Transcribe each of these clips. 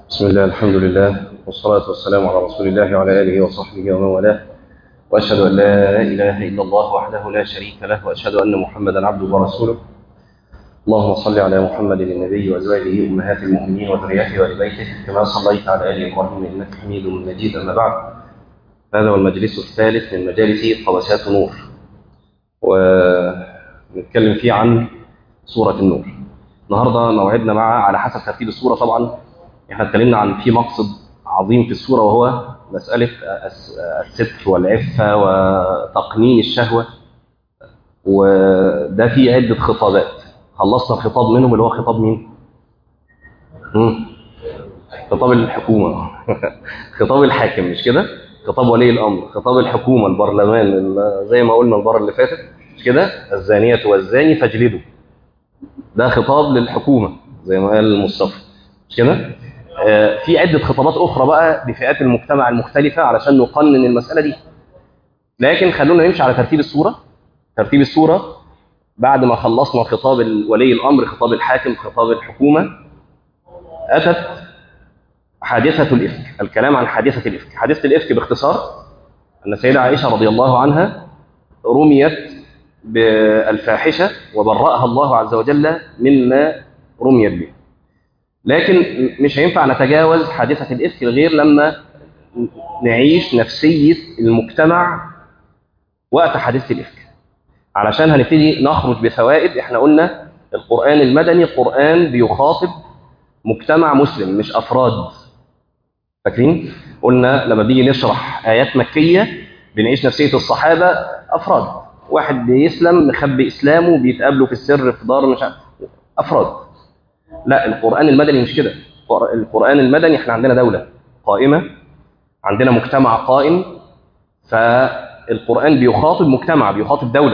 بسم الله الحمد لله والصلاة والسلام على رسول الله وعلى آله وصحبه ومن والاه وأشهد أن لا إله إلا الله وحده لا شريك له وأشهد أن محمدا عبده ورسوله اللهم صل على محمد النبي وأزواجه أمهات المؤمنين وذريته وآل بيته كما صليت على آل إبراهيم إنك حميد مجيد أما بعد هذا هو المجلس الثالث من مجالس قبسات نور ونتكلم فيه عن سورة النور النهاردة موعدنا مع على حسب ترتيب السورة طبعا احنا اتكلمنا عن في مقصد عظيم في السورة وهو مسألة الستر والعفة وتقنين الشهوة وده فيه عدة خطابات خلصنا خطاب منهم اللي هو خطاب مين؟ مم. خطاب الحكومة خطاب الحاكم مش كده؟ خطاب ولي الأمر خطاب الحكومة البرلمان زي ما قلنا المرة اللي فاتت مش كده؟ الزانية والزاني فاجلدوا ده خطاب للحكومة زي ما قال المصطفى مش كده؟ آه في عدة خطابات أخرى بقى لفئات المجتمع المختلفة علشان نقنن المسألة دي لكن خلونا نمشي على ترتيب السورة ترتيب السورة بعد ما خلصنا خطاب ولي الأمر خطاب الحاكم خطاب الحكومة أتت حادثة الإفك الكلام عن حادثة الإفك حادثة الإفك باختصار أن السيدة عائشة رضي الله عنها رميت بالفاحشة وبرأها الله عز وجل مما رميت به لكن مش هينفع نتجاوز حادثة الإفك غير لما نعيش نفسية المجتمع وقت حادثة الإفك علشان هنبتدي نخرج بفوائد احنا قلنا القرآن المدني قرآن بيخاطب مجتمع مسلم مش أفراد فاكرين؟ قلنا لما بيجي نشرح آيات مكية بنعيش نفسية الصحابة أفراد واحد بيسلم مخبي إسلامه بيتقابلوا في السر في دار مش أفراد لا القرآن المدني مش كده القرآن المدني احنا عندنا دولة قائمة عندنا مجتمع قائم فالقرآن بيخاطب مجتمع بيخاطب دولة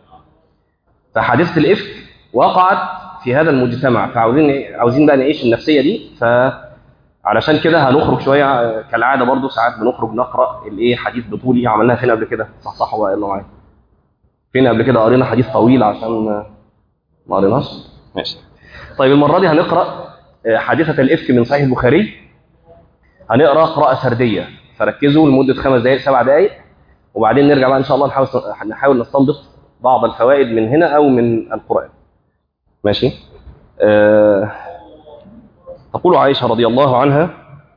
فحادثة الإفك وقعت في هذا المجتمع فعاوزين عاوزين بقى نعيش النفسية دي فعلشان كده هنخرج شوية كالعادة برضو ساعات بنخرج نقرأ الايه حديث بطولي عملناها فين قبل كده صح صح ولا الله معايا فين قبل كده قرينا حديث طويل عشان ما قريناش ماشي طيب المرة دي هنقرأ حادثة الإفك من صحيح البخاري هنقرأ قراءة سردية فركزوا لمدة خمس دقائق سبع دقائق وبعدين نرجع بقى إن شاء الله نحاول نحاول نستنبط بعض الفوائد من هنا أو من القرآن ماشي أه تقول عائشة رضي الله عنها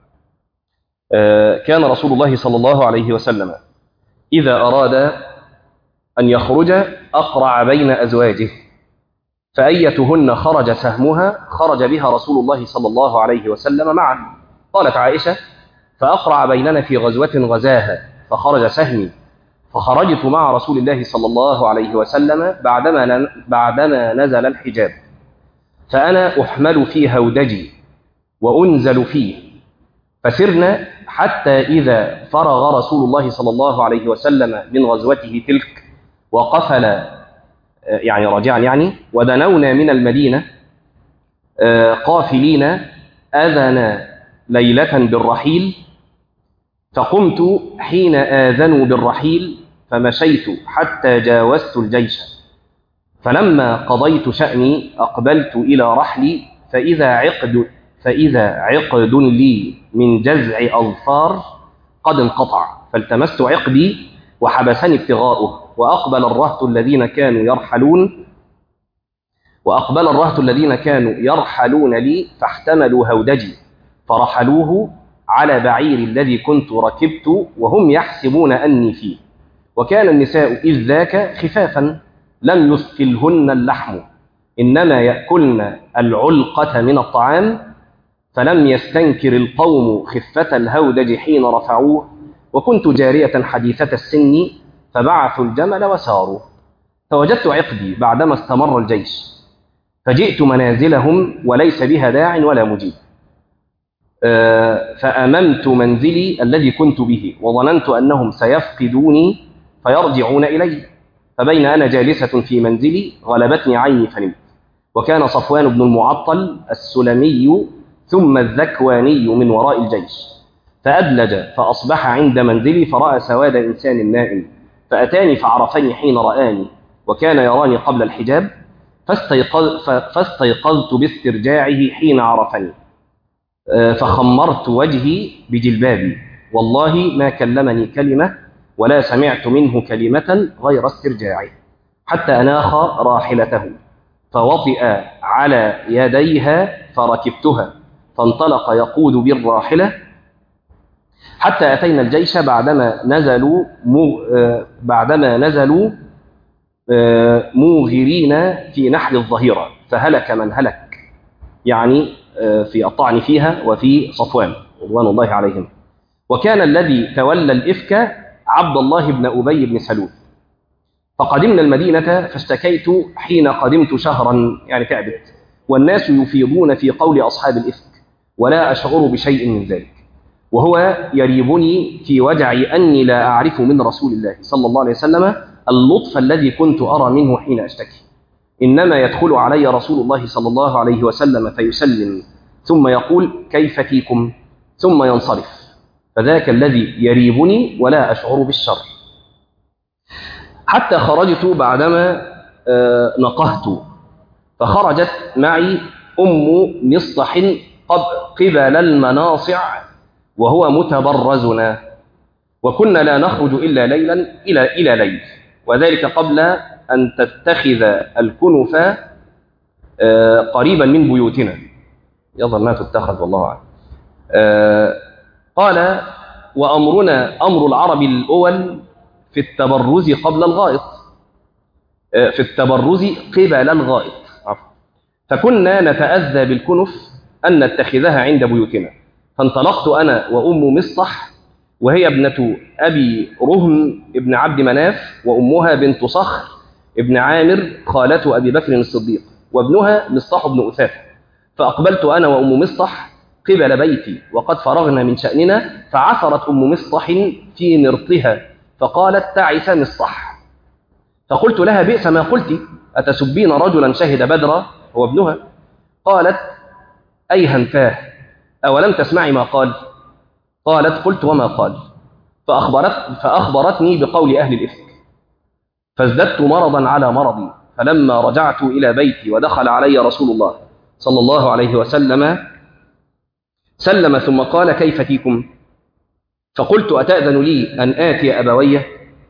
أه كان رسول الله صلى الله عليه وسلم إذا أراد أن يخرج أقرع بين أزواجه فأيتهن خرج سهمها خرج بها رسول الله صلى الله عليه وسلم معه قالت عائشة فأقرع بيننا في غزوة غزاها فخرج سهمي فخرجت مع رسول الله صلى الله عليه وسلم بعدما بعدما نزل الحجاب فأنا أحمل في هودجي وأنزل فيه فسرنا حتى إذا فرغ رسول الله صلى الله عليه وسلم من غزوته تلك وقفل يعني راجعا يعني ودنونا من المدينة قافلين أذن ليلة بالرحيل فقمت حين آذنوا بالرحيل فمشيت حتى جاوزت الجيش فلما قضيت شأني أقبلت إلى رحلي فإذا عقد فإذا عقد لي من جزع أظفار قد انقطع فالتمست عقدي وحبسني ابتغاؤه وأقبل الرهط الذين كانوا يرحلون وأقبل الرهط الذين كانوا يرحلون لي فاحتملوا هودجي فرحلوه على بعير الذي كنت ركبت وهم يحسبون أني فيه وكان النساء إذ ذاك خفافا لم يثقلهن اللحم إنما يأكلن العلقة من الطعام فلم يستنكر القوم خفة الهودج حين رفعوه وكنت جارية حديثة السن فبعثوا الجمل وساروا فوجدت عقدي بعدما استمر الجيش فجئت منازلهم وليس بها داع ولا مجيب فأممت منزلي الذي كنت به وظننت أنهم سيفقدوني فيرجعون إلي فبين أنا جالسة في منزلي غلبتني عيني فنمت وكان صفوان بن المعطل السلمي ثم الذكواني من وراء الجيش فأدلج فأصبح عند منزلي فرأى سواد إنسان نائم فأتاني فعرفني حين رآني وكان يراني قبل الحجاب فاستيقظ فاستيقظت باسترجاعه حين عرفني آه، فخمرت وجهي بجلبابي والله ما كلمني كلمة ولا سمعت منه كلمة غير استرجاعي حتى أناخ راحلته فوطئ على يديها فركبتها فانطلق يقود بالراحلة حتى أتينا الجيش بعدما نزلوا مو آه، بعدما نزلوا آه، موغرين في نحل الظهيرة فهلك من هلك يعني آه، في الطعن فيها وفي صفوان رضوان الله عليهم وكان الذي تولى الإفك عبد الله بن أبي بن سلول فقدمنا المدينة فاشتكيت حين قدمت شهرا يعني تعبت والناس يفيضون في قول أصحاب الإفك ولا أشعر بشيء من ذلك وهو يريبني في وجعي أني لا أعرف من رسول الله صلى الله عليه وسلم اللطف الذي كنت أرى منه حين أشتكي إنما يدخل علي رسول الله صلى الله عليه وسلم فيسلم ثم يقول كيف فيكم ثم ينصرف فذاك الذي يريبني ولا أشعر بالشر حتى خرجت بعدما آه، نقهت فخرجت معي أم مصطح قب- قبل المناصع وهو متبرزنا وكنا لا نخرج إلا ليلا إلى إلى ليل وذلك قبل أن تتخذ الكنف آه، قريبا من بيوتنا يظهر أنها تتخذ والله أعلم آه، قال وأمرنا أمر العرب الأول في التبرز قبل الغائط آه، في التبرز قبل الغائط عفوا. فكنا نتأذى بالكنف أن نتخذها عند بيوتنا فانطلقت أنا وأم مصطح وهي ابنة أبي رهم ابن عبد مناف وأمها بنت صخر ابن عامر خالة أبي بكر الصديق وابنها مصطح بن أثاثة فأقبلت أنا وأم مصطح قبل بيتي وقد فرغنا من شأننا فعثرت أم مصطح في مرطها فقالت تعس مصطح فقلت لها بئس ما قلت أتسبين رجلا شهد بدرا هو ابنها قالت أيهنتاه أولم تسمعي ما قال قالت قلت وما قال فأخبرت فأخبرتني بقول أهل الإفك فازددت مرضا على مرضي فلما رجعت إلى بيتي ودخل علي رسول الله صلى الله عليه وسلم سلم ثم قال كيف فيكم فقلت أتأذن لي أن آتي أبويه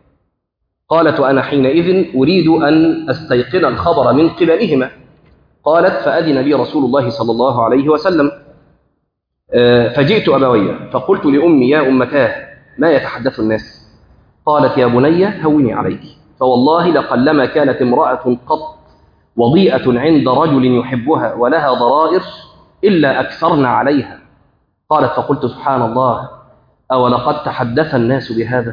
قالت وأنا حينئذ أريد أن أستيقن الخبر من قبلهما قالت فأذن لي رسول الله صلى الله عليه وسلم آه، فجئت أبوي فقلت لأمي يا أمتاه ما يتحدث الناس قالت يا بني هوني عليك فوالله لقلما كانت امرأة قط وضيئة عند رجل يحبها ولها ضرائر إلا أكثرن عليها قالت فقلت سبحان الله أولقد تحدث الناس بهذا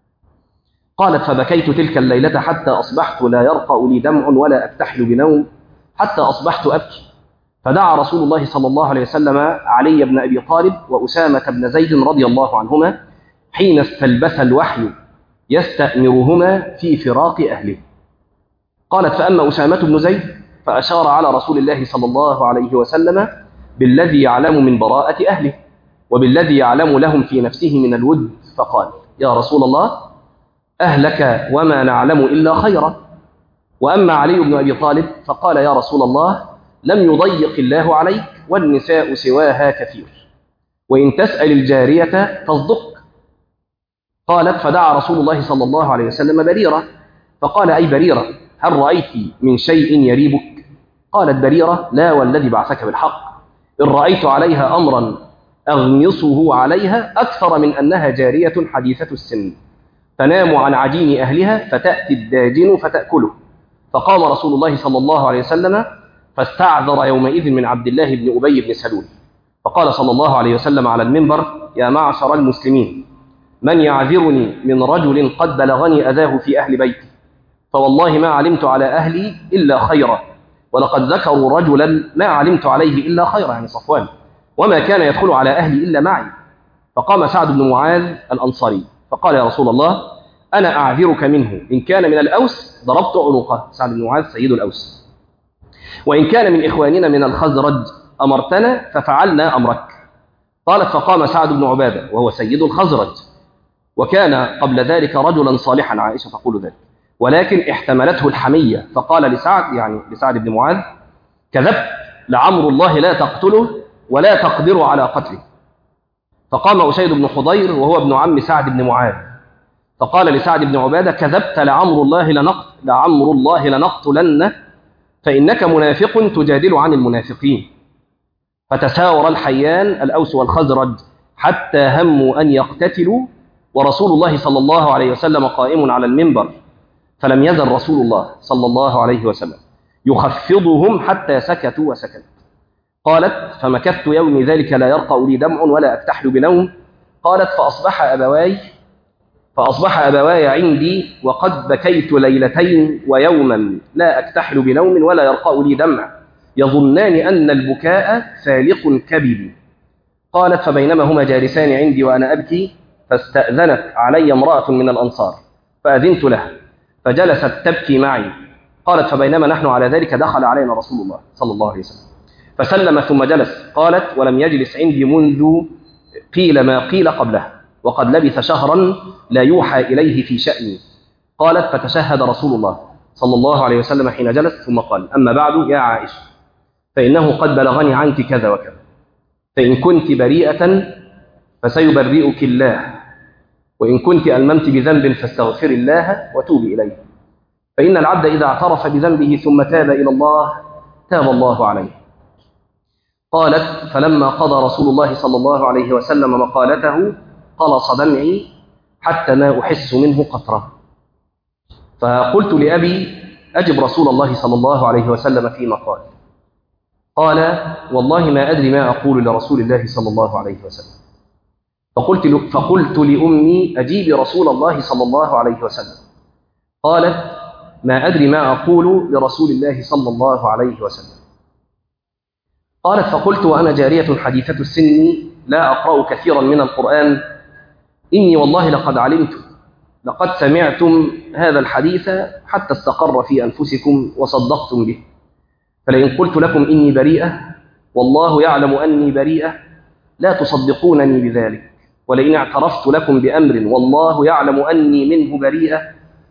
قالت فبكيت تلك الليلة حتى أصبحت لا يرقى لي دمع ولا أكتحل بنوم حتى أصبحت أبكي فدعا رسول الله صلى الله عليه وسلم علي بن أبي طالب وأسامة بن زيد رضي الله عنهما حين استلبث الوحي يستأمرهما في فراق أهله قالت فأما أسامة بن زيد فأشار على رسول الله صلى الله عليه وسلم بالذي يعلم من براءة أهله وبالذي يعلم لهم في نفسه من الود فقال يا رسول الله أهلك وما نعلم إلا خيرا وأما علي بن أبي طالب فقال يا رسول الله لم يضيق الله عليك والنساء سواها كثير وإن تسأل الجارية تصدق قالت فدعا رسول الله صلى الله عليه وسلم بريرة فقال أي بريرة هل رأيت من شيء يريبك قالت بريرة لا والذي بعثك بالحق إن رأيت عليها أمرا أغمصه عليها أكثر من أنها جارية حديثة السن تنام عن عجين أهلها فتأتي الداجن فتأكله فقام رسول الله صلى الله عليه وسلم فاستعذر يومئذ من عبد الله بن أبي بن سلول فقال صلى الله عليه وسلم على المنبر يا معشر المسلمين من يعذرني من رجل قد بلغني أذاه في أهل بيتي فوالله ما علمت على أهلي إلا خيرا ولقد ذكروا رجلا ما علمت عليه إلا خيرا يعني صفوان وما كان يدخل على أهلي إلا معي فقام سعد بن معاذ الأنصاري فقال يا رسول الله أنا أعذرك منه إن كان من الأوس ضربت عنقه سعد بن معاذ سيد الأوس وإن كان من إخواننا من الخزرج أمرتنا ففعلنا أمرك قالت فقام سعد بن عبادة وهو سيد الخزرج وكان قبل ذلك رجلا صالحا عائشة تقول ذلك ولكن احتملته الحمية فقال لسعد يعني لسعد بن معاذ كذبت لعمر الله لا تقتله ولا تقدر على قتله فقام أسيد بن حضير وهو ابن عم سعد بن معاذ فقال لسعد بن عبادة كذبت لعمر الله لنقت لعمر الله لنقتلنه فإنك منافق تجادل عن المنافقين فتساور الحيان الأوس والخزرج حتى هموا أن يقتتلوا ورسول الله صلى الله عليه وسلم قائم على المنبر فلم يزل رسول الله صلى الله عليه وسلم يخفضهم حتى سكتوا وسكت قالت فمكثت يومي ذلك لا يرقى لي دمع ولا أكتحل بنوم قالت فأصبح أبواي فأصبح أبواي عندي وقد بكيت ليلتين ويوما لا أكتحل بنوم ولا يرقى لي دمع يظنان أن البكاء فالق كبدي قالت فبينما هما جالسان عندي وأنا أبكي فاستأذنت علي امرأة من الأنصار فأذنت لها فجلست تبكي معي قالت فبينما نحن على ذلك دخل علينا رسول الله صلى الله عليه وسلم فسلم ثم جلس قالت ولم يجلس عندي منذ قيل ما قيل قبله وقد لبث شهرا لا يوحى إليه في شأني قالت فتشهد رسول الله صلى الله عليه وسلم حين جلس ثم قال أما بعد يا عائشة فإنه قد بلغني عنك كذا وكذا فإن كنت بريئة فسيبرئك الله وإن كنت ألممت بذنب فاستغفر الله وتوبي إليه فإن العبد إذا اعترف بذنبه ثم تاب إلى الله تاب الله عليه قالت فلما قضى رسول الله صلى الله عليه وسلم مقالته قلص دمعي حتى ما أحس منه قطرة فقلت لأبي أجب رسول الله صلى الله عليه وسلم فيما قال قال والله ما أدري ما أقول لرسول الله صلى الله عليه وسلم فقلت, فقلت لأمي أجيب رسول الله صلى الله عليه وسلم قالت ما أدري ما أقول لرسول الله صلى الله عليه وسلم قالت فقلت وأنا جارية حديثة السن لا أقرأ كثيرا من القرآن إني والله لقد علمت لقد سمعتم هذا الحديث حتى استقر في أنفسكم وصدقتم به فلئن قلت لكم إني بريئة والله يعلم أني بريئة لا تصدقونني بذلك ولئن اعترفت لكم بأمر والله يعلم أني منه بريئة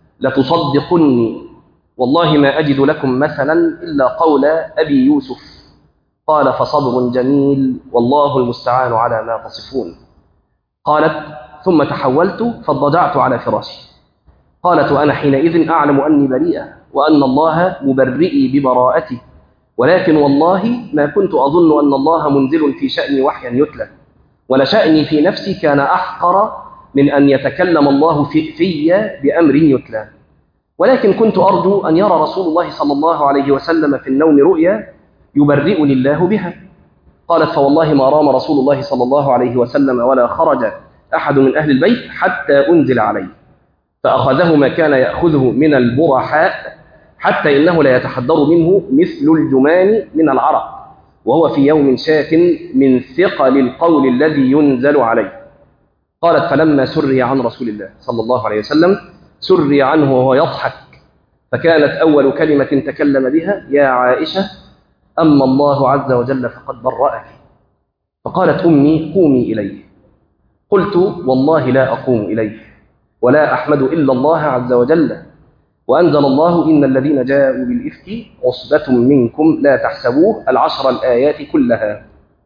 لتصدقني والله ما أجد لكم مثلا إلا قول أبي يوسف قال فصبر جميل والله المستعان على ما تصفون قالت ثم تحولت فاضطجعت على فراشي قالت وأنا حينئذ أعلم أني بريئة وأن الله مبرئي ببراءتي ولكن والله ما كنت أظن أن الله منزل في شأني وحيا يتلى ولشأني في نفسي كان أحقر من أن يتكلم الله في, في بأمر يتلى ولكن كنت أرجو أن يرى رسول الله صلى الله عليه وسلم في النوم رؤيا يبرئني الله بها قالت فوالله ما رام رسول الله صلى الله عليه وسلم ولا خرج أحد من أهل البيت حتى أنزل عليه فأخذه ما كان يأخذه من البرحاء حتى إنه لا يتحضر منه مثل الجمان من العرق وهو في يوم شاك من ثقل القول الذي ينزل عليه قالت فلما سري عن رسول الله صلى الله عليه وسلم سري عنه وهو يضحك فكانت أول كلمة تكلم بها يا عائشة أما الله عز وجل فقد برأك فقالت أمي قومي إليه قلت والله لا أقوم إليه ولا أحمد إلا الله عز وجل وأنزل الله إن الذين جاءوا بالإفك عصبة منكم لا تحسبوه العشر الآيات كلها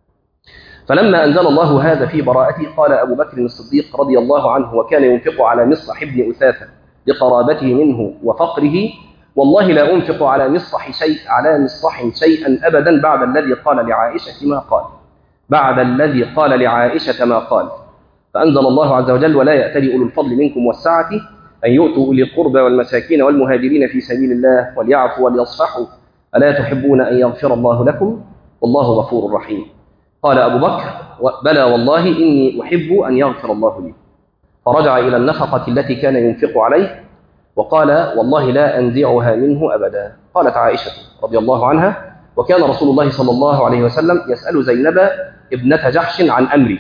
فلما أنزل الله هذا في براءته قال أبو بكر الصديق رضي الله عنه وكان ينفق على مصح بن أثاثة لقرابته منه وفقره والله لا أنفق على مصح شيء على مصح شيئا أبدا بعد الذي قال لعائشة ما قال بعد الذي قال لعائشة ما قال فأنزل الله عز وجل ولا يأتلي أولو الفضل منكم والسعة أن يؤتوا أولي القربى والمساكين والمهاجرين في سبيل الله وليعفوا وليصفحوا ألا تحبون أن يغفر الله لكم والله غفور رحيم قال أبو بكر بلى والله إني أحب أن يغفر الله لي فرجع إلى النفقة التي كان ينفق عليه وقال والله لا أنزعها منه أبدا قالت عائشة رضي الله عنها وكان رسول الله صلى الله عليه وسلم يسأل زينب ابنة جحش عن أمري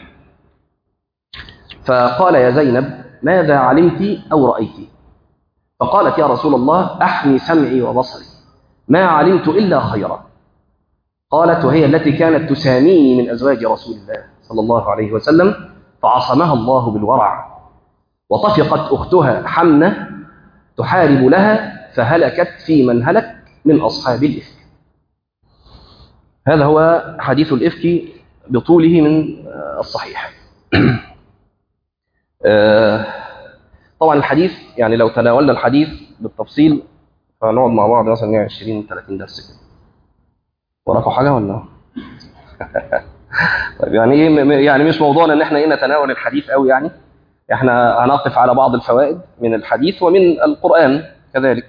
فقال يا زينب ماذا علمت أو رأيت فقالت يا رسول الله أحمي سمعي وبصري ما علمت إلا خيرا قالت وهي التي كانت تساميني من أزواج رسول الله صلى الله عليه وسلم فعصمها الله بالورع وطفقت أختها حمنة تحارب لها فهلكت في من هلك من أصحاب الإفك هذا هو حديث الإفك بطوله من آه، الصحيح آه، طبعا الحديث يعني لو تناولنا الحديث بالتفصيل فنقعد مع بعض مثلا يعني 20 30 درس كده وراكم حاجه ولا طيب يعني ايه م- م- يعني مش موضوعنا ان احنا ايه نتناول الحديث قوي يعني احنا هنقف على بعض الفوائد من الحديث ومن القران كذلك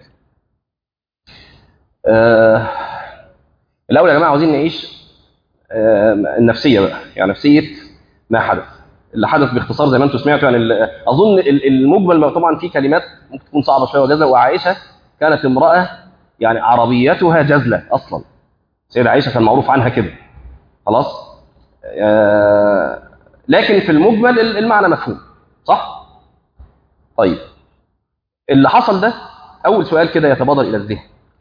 آه الاول يا جماعه عاوزين نعيش آه النفسيه بقى يعني نفسيه ما حدث اللي حدث باختصار زي ما انتم سمعتوا يعني ال- اظن ال- المجمل طبعا في كلمات ممكن تكون صعبه شويه وجزله وعائشه كانت امراه يعني عربيتها جزله اصلا سيدة عائشه كان معروف عنها كده خلاص آه لكن في المجمل ال- المعنى مفهوم صح طيب اللي حصل ده اول سؤال كده يتبادر الى الذهن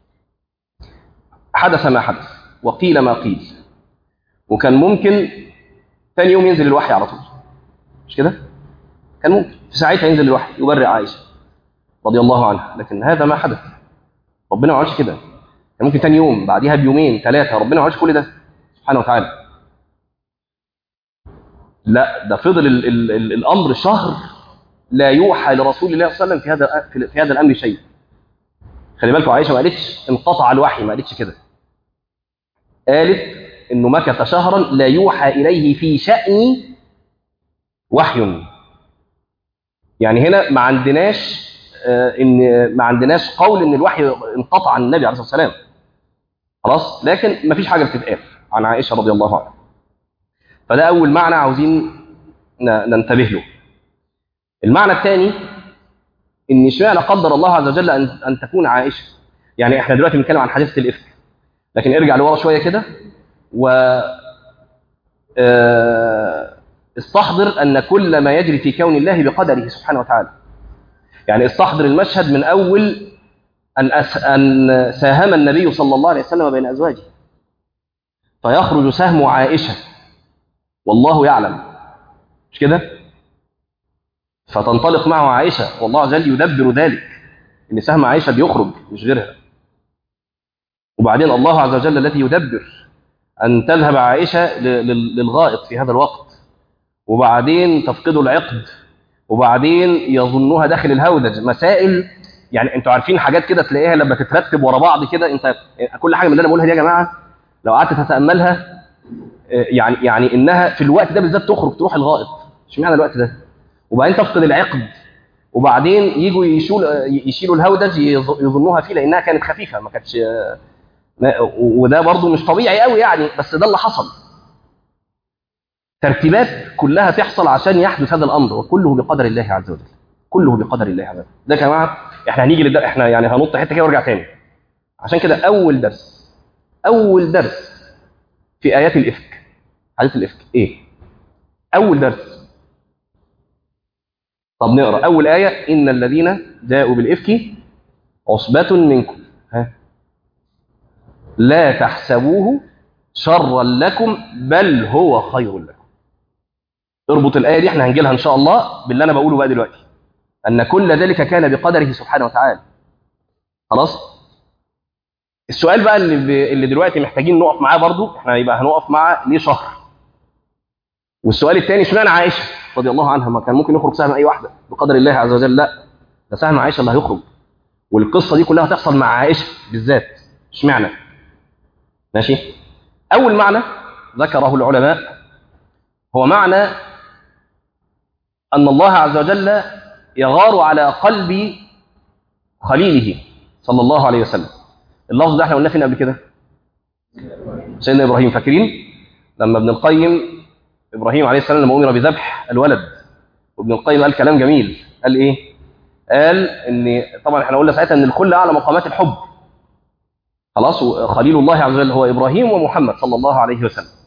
حدث ما حدث وقيل ما قيل وكان ممكن ثاني يوم ينزل الوحي على طول مش كده كان ممكن في ساعتها ينزل الوحي يبرئ عائشه رضي الله عنها لكن هذا ما حدث ربنا ما عملش كده كان ممكن ثاني يوم بعديها بيومين ثلاثه ربنا ما عملش كل ده سبحانه وتعالى لا ده فضل ال ال ال الامر شهر لا يوحى لرسول الله صلى الله عليه وسلم في هذا في, في هذا الامر شيء خلي بالكم عائشه ما قالتش انقطع الوحي ما قالتش كده قالت انه مكث شهرا لا يوحى اليه في شان وحي يعني هنا ما عندناش آه، ان ما عندناش قول ان الوحي انقطع عن النبي عليه الصلاه والسلام خلاص لكن ما فيش حاجه بتتقال عن عائشه رضي الله عنها فده اول معنى عاوزين ن- ننتبه له المعنى الثاني ان اشمعنى قدر الله عز وجل ان ان تكون عائشه يعني احنا دلوقتي بنتكلم عن حادثه الافك لكن ارجع لورا شويه كده و آه، استحضر ان كل ما يجري في كون الله بقدره سبحانه وتعالى يعني استحضر المشهد من اول ان أس... ان ساهم النبي صلى الله عليه وسلم بين ازواجه فيخرج سهم عائشه والله يعلم مش كده فتنطلق معه عائشه والله عز وجل يدبر ذلك ان سهم عائشه بيخرج مش غيرها وبعدين الله عز وجل الذي يدبر ان تذهب عائشه ل- لل- للغائط في هذا الوقت وبعدين تفقد العقد وبعدين يظنها داخل الهودج مسائل يعني انتوا عارفين حاجات كده تلاقيها لما تترتب ورا بعض كده انت كل حاجه من اللي انا بقولها دي يا جماعه لو قعدت تتاملها آه، يعني يعني انها في الوقت ده بالذات تخرج تروح الغائط اشمعنى الوقت ده وبعدين تفقد العقد وبعدين يجوا يشول يشيلوا الهودج يظ- يظنوها فيه لانها كانت خفيفه ما كانتش آه، ما- وده برضو مش طبيعي قوي يعني بس ده اللي حصل ترتيبات كلها تحصل عشان يحدث هذا الامر وكله بقدر الله عز وجل كله بقدر الله عز وجل ده يا جماعه احنا هنيجي للد... احنا يعني هنط حته كده وارجع تاني عشان كده اول درس اول درس في ايات الافك حديث الافك ايه اول درس طب نقرا اول ايه ان الذين جاءوا بالافك عصبه منكم ها لا تحسبوه شرا لكم بل هو خير لكم اربط الايه دي احنا هنجي لها ان شاء الله باللي انا بقوله بقى دلوقتي ان كل ذلك كان بقدره سبحانه وتعالى خلاص السؤال بقى اللي ب... اللي دلوقتي محتاجين نقف معاه برضو احنا يبقى هنقف معاه ليه شهر والسؤال الثاني اشمعنى عائشه رضي الله عنها ما كان ممكن يخرج سهم اي واحده بقدر الله عز وجل لا ده سهم عائشه اللي هيخرج والقصه دي كلها هتحصل مع عائشه بالذات اشمعنى ماشي اول معنى ذكره العلماء هو معنى ان الله عز وجل يغار على قلب خليله صلى الله عليه وسلم اللفظ ده احنا قلناه فين قبل كده سيدنا ابراهيم فاكرين لما ابن القيم ابراهيم عليه السلام لما امر بذبح الولد وابن القيم قال كلام جميل قال ايه قال ان طبعا احنا قلنا ساعتها ان الكل اعلى مقامات الحب خلاص خليل الله عز وجل هو ابراهيم ومحمد صلى الله عليه وسلم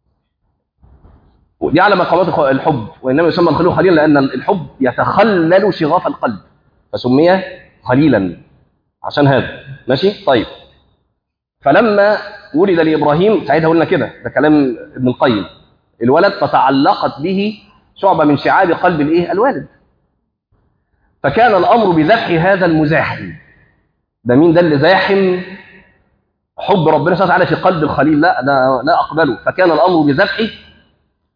ودي على مقامات الحب وانما يسمى الخليل خليلا لان الحب يتخلل شغاف القلب فسمي خليلا عشان هذا ماشي طيب فلما ولد لابراهيم ساعتها قلنا كده ده كلام ابن القيم الولد فتعلقت به شعبه من شعاب قلب الايه الوالد فكان الامر بذبح هذا المزاحم ده مين ده اللي زاحم حب ربنا سبحانه وتعالى في قلب الخليل لا ده لا اقبله فكان الامر بذبح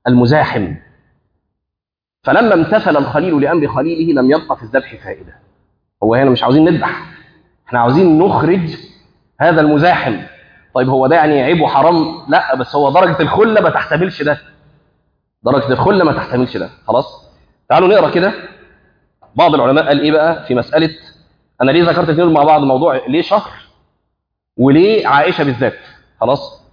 المزاحم فلما امتثل الخليل لامر خليله لم يبق في الذبح فائده هو هنا مش عاوزين نذبح احنا عاوزين نخرج هذا المزاحم طيب هو ده يعني عيب وحرام لا بس هو درجه الخله ما تحتملش ده درجه الخله ما تحتملش ده خلاص تعالوا نقرا كده بعض العلماء قال ايه بقى في مساله انا ليه ذكرت الاثنين مع بعض موضوع ليه شهر وليه عائشه بالذات خلاص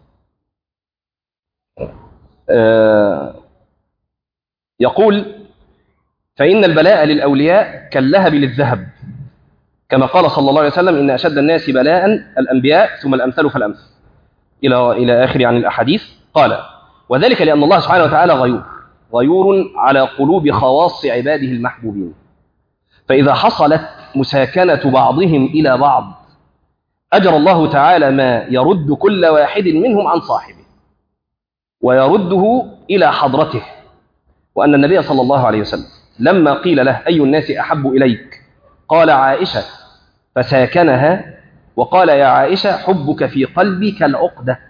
آه يقول فإن البلاء للأولياء كاللهب للذهب كما قال صلى الله عليه وسلم إن أشد الناس بلاء الأنبياء ثم الأمثل فالأمثل إلى إلى آخر يعني الأحاديث قال وذلك لأن الله سبحانه وتعالى غيور غيور على قلوب خواص عباده المحبوبين فإذا حصلت مساكنة بعضهم إلى بعض أجر الله تعالى ما يرد كل واحد منهم عن صاحبه ويرده إلى حضرته وأن النبي صلى الله عليه وسلم لما قيل له أي الناس أحب إليك قال عائشة فساكنها وقال يا عائشة حبك في قلبي كالعقدة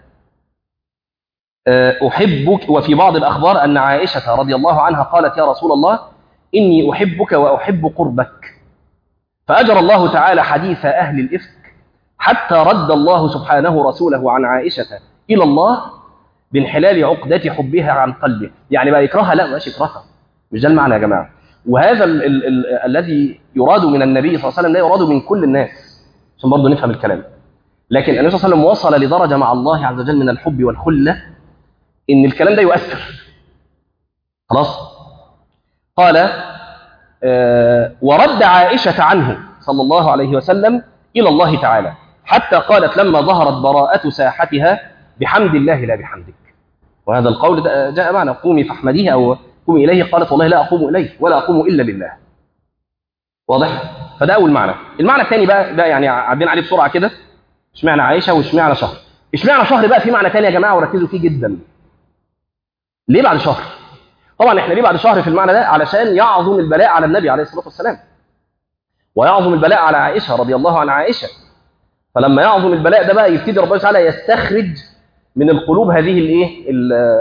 أحبك وفي بعض الأخبار أن عائشة رضي الله عنها قالت يا رسول الله إني أحبك وأحب قربك فأجر الله تعالى حديث أهل الإفك حتى رد الله سبحانه رسوله عن عائشة إلى الله بانحلال عقدة حبها عن قلبه يعني بقى يكرهها لا مش يكرهها مش ده المعنى يا جماعة وهذا ال ال ال الذي يراد من النبي صلى الله عليه وسلم لا يراد من كل الناس عشان برضه نفهم الكلام لكن النبي صلى الله عليه وسلم وصل لدرجة مع الله عز وجل من الحب والخلة إن الكلام ده يؤثر خلاص قال آه ورد عائشة عنه صلى الله عليه وسلم إلى الله تعالى حتى قالت لما ظهرت براءة ساحتها بحمد الله لا بحمدك وهذا القول جاء معنا قومي فاحمديه أو قومي إليه قالت والله لا أقوم إليه ولا أقوم إلا لله واضح فده أول معنى المعنى الثاني بقى ده يعني عدين عليه بسرعة كده اشمعنى عائشة واشمعنى شهر اشمعنى شهر بقى في معنى ثاني يا جماعة وركزوا فيه جدا ليه بعد شهر طبعا احنا ليه بعد شهر في المعنى ده علشان يعظم البلاء على النبي عليه الصلاة والسلام ويعظم البلاء على عائشة رضي الله عن عائشة فلما يعظم البلاء ده بقى يبتدي ربنا تعالى يستخرج من القلوب هذه الايه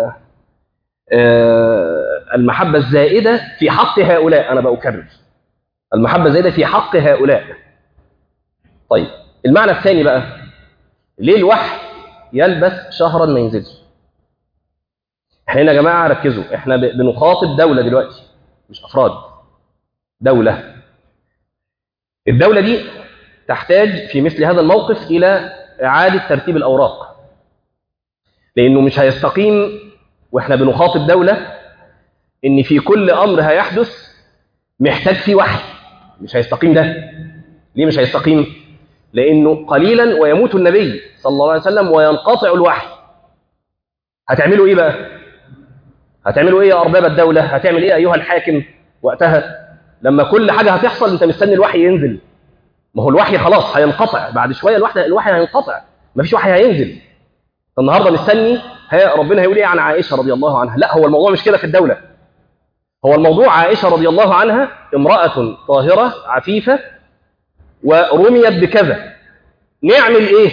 المحبة الزائدة في حق هؤلاء أنا بأكرر المحبة الزائدة في حق هؤلاء طيب المعنى الثاني بقى ليه الوحي يلبس شهرا ما ينزلش احنا هنا يا جماعة ركزوا احنا بنخاطب دولة دلوقتي مش أفراد دولة الدولة دي تحتاج في مثل هذا الموقف إلى إعادة ترتيب الأوراق لأنه مش هيستقيم وإحنا بنخاطب دولة إن في كل أمر هيحدث محتاج فيه وحي مش هيستقيم ده ليه مش هيستقيم؟ لأنه قليلا ويموت النبي صلى الله عليه وسلم وينقطع الوحي هتعملوا إيه بقى؟ هتعملوا إيه يا أرباب الدولة؟ هتعمل إيه أيها الحاكم وقتها؟ لما كل حاجة هتحصل أنت مستني الوحي ينزل ما هو الوحي خلاص هينقطع بعد شويه الوحي الوحي هينقطع مفيش وحي هينزل النهارده مستني ها ربنا هيقول ايه عن عائشه رضي الله عنها لا هو الموضوع مش كده في الدوله هو الموضوع عائشه رضي الله عنها امراه طاهره عفيفه ورميت بكذا نعمل ايه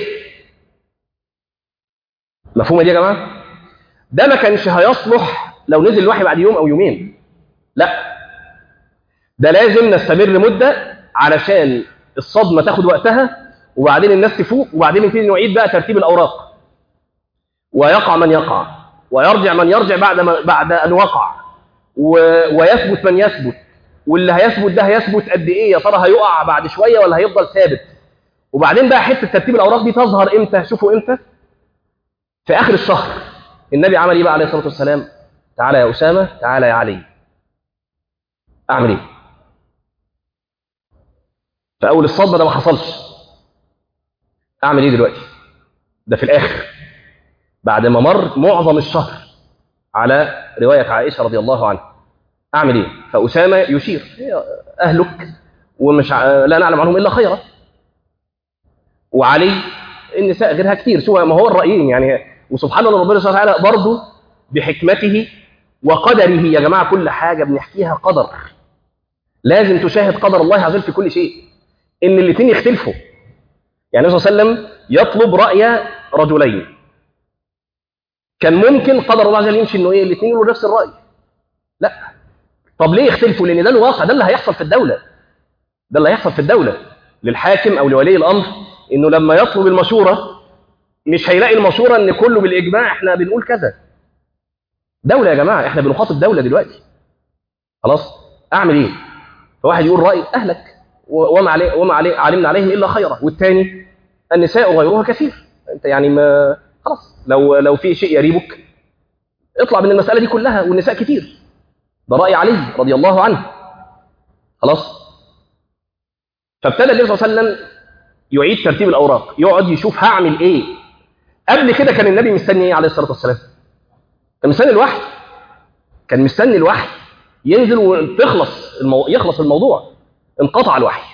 مفهومه دي يا جماعه ده ما كانش هيصلح لو نزل الوحي بعد يوم او يومين لا ده لازم نستمر مده علشان الصدمه تاخد وقتها وبعدين الناس تفوق وبعدين نبتدي نعيد بقى ترتيب الاوراق ويقع من يقع ويرجع من يرجع بعد ما بعد ان وقع و... ويثبت من يثبت واللي هيثبت ده هيثبت قد ايه يا ترى هيقع بعد شويه ولا هيفضل ثابت وبعدين بقى حته ترتيب الاوراق دي تظهر امتى شوفوا امتى في اخر الشهر النبي عمل ايه بقى عليه الصلاه والسلام تعالى يا اسامه تعالى يا علي اعمل ايه في اول الصدمه ده ما حصلش اعمل ايه دلوقتي ده في الاخر بعد ما مر معظم الشهر على روايه عائشه رضي الله عنها اعمل ايه فاسامه يشير اهلك ومش ع... لا نعلم عنهم الا خيرا وعلي النساء غيرها كتير شو ما هو الرايين يعني وسبحان الله ربنا سبحانه وتعالى برضه بحكمته وقدره يا جماعه كل حاجه بنحكيها قدر لازم تشاهد قدر الله عز وجل في كل شيء ان الاثنين يختلفوا يعني النبي صلى الله عليه وسلم يطلب راي رجلين كان ممكن قدر الله عز وجل يمشي انه ايه الاثنين يقولوا نفس الراي لا طب ليه يختلفوا لان ده الواقع ده اللي هيحصل في الدوله ده اللي هيحصل في الدوله للحاكم او لولي الامر انه لما يطلب المشوره مش هيلاقي المشوره ان كله بالاجماع احنا بنقول كذا دوله يا جماعه احنا بنخاطب دوله دلوقتي خلاص اعمل ايه فواحد يقول راي اهلك وما عليه وما عليه علمنا عليهم الا خيرا والثاني النساء غيرها كثير انت يعني ما خلاص لو لو في شيء يريبك اطلع من المساله دي كلها والنساء كتير ده راي علي رضي الله عنه خلاص فابتدى النبي صلى الله عليه وسلم يعيد ترتيب الاوراق يقعد يشوف هعمل ايه قبل كده كان النبي مستني ايه عليه الصلاه والسلام كان مستني الوحي كان مستني الوحي ينزل وتخلص المو... يخلص الموضوع انقطع الوحي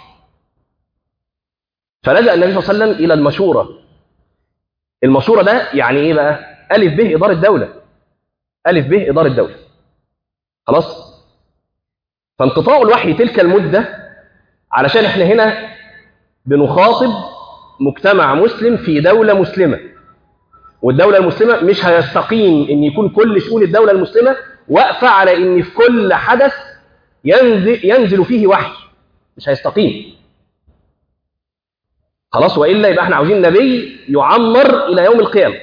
فلجأ النبي صلى الله عليه وسلم الى المشوره المشوره ده يعني ايه بقى الف به اداره دوله الف به اداره دوله خلاص فانقطاع الوحي تلك المده علشان احنا هنا بنخاطب مجتمع مسلم في دوله مسلمه والدوله المسلمه مش هيستقيم ان يكون كل شؤون الدوله المسلمه واقفه على ان في كل حدث ينزل ينزل فيه وحي مش هيستقيم خلاص والا يبقى احنا عاوزين نبي يعمر الى يوم القيامه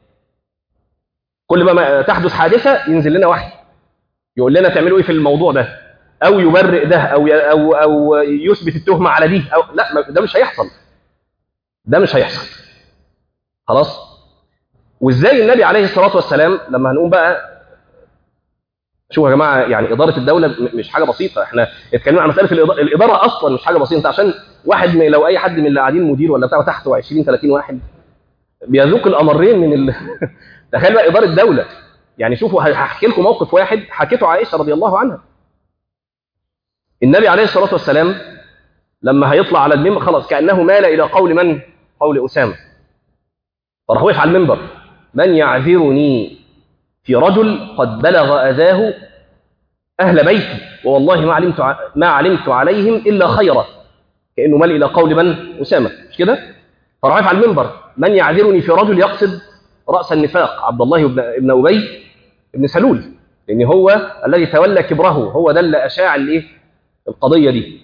كل ما تحدث حادثه ينزل لنا وحي يقول لنا تعملوا ايه في الموضوع ده او يبرئ ده او او او يثبت التهمه على دي او لا ده مش هيحصل ده مش هيحصل خلاص وازاي النبي عليه الصلاه والسلام لما هنقوم بقى شوفوا يا جماعه يعني اداره الدوله مش حاجه بسيطه احنا اتكلمنا عن مساله الاداره, الإدارة اصلا مش حاجه بسيطه عشان واحد من لو اي حد من اللي قاعدين مدير ولا بتاع تحته 20 30 واحد بيذوق الامرين من ال... تخيل بقى اداره دوله يعني شوفوا هحكي لكم موقف واحد حكيته عائشه رضي الله عنها النبي عليه الصلاه والسلام لما هيطلع على المنبر خلاص كانه مال الى قول من قول اسامه فراح وقف على المنبر من يعذرني في رجل قد بلغ اذاه اهل بيتي والله ما علمت ما علمت عليهم الا خيرا كانه مال الى قول من اسامه مش كده فراح وقف على المنبر من يعذرني في رجل يقصد راس النفاق عبد الله بن ابن ابي بن سلول لان هو الذي تولى كبره هو ده اللي اشاع الايه القضيه دي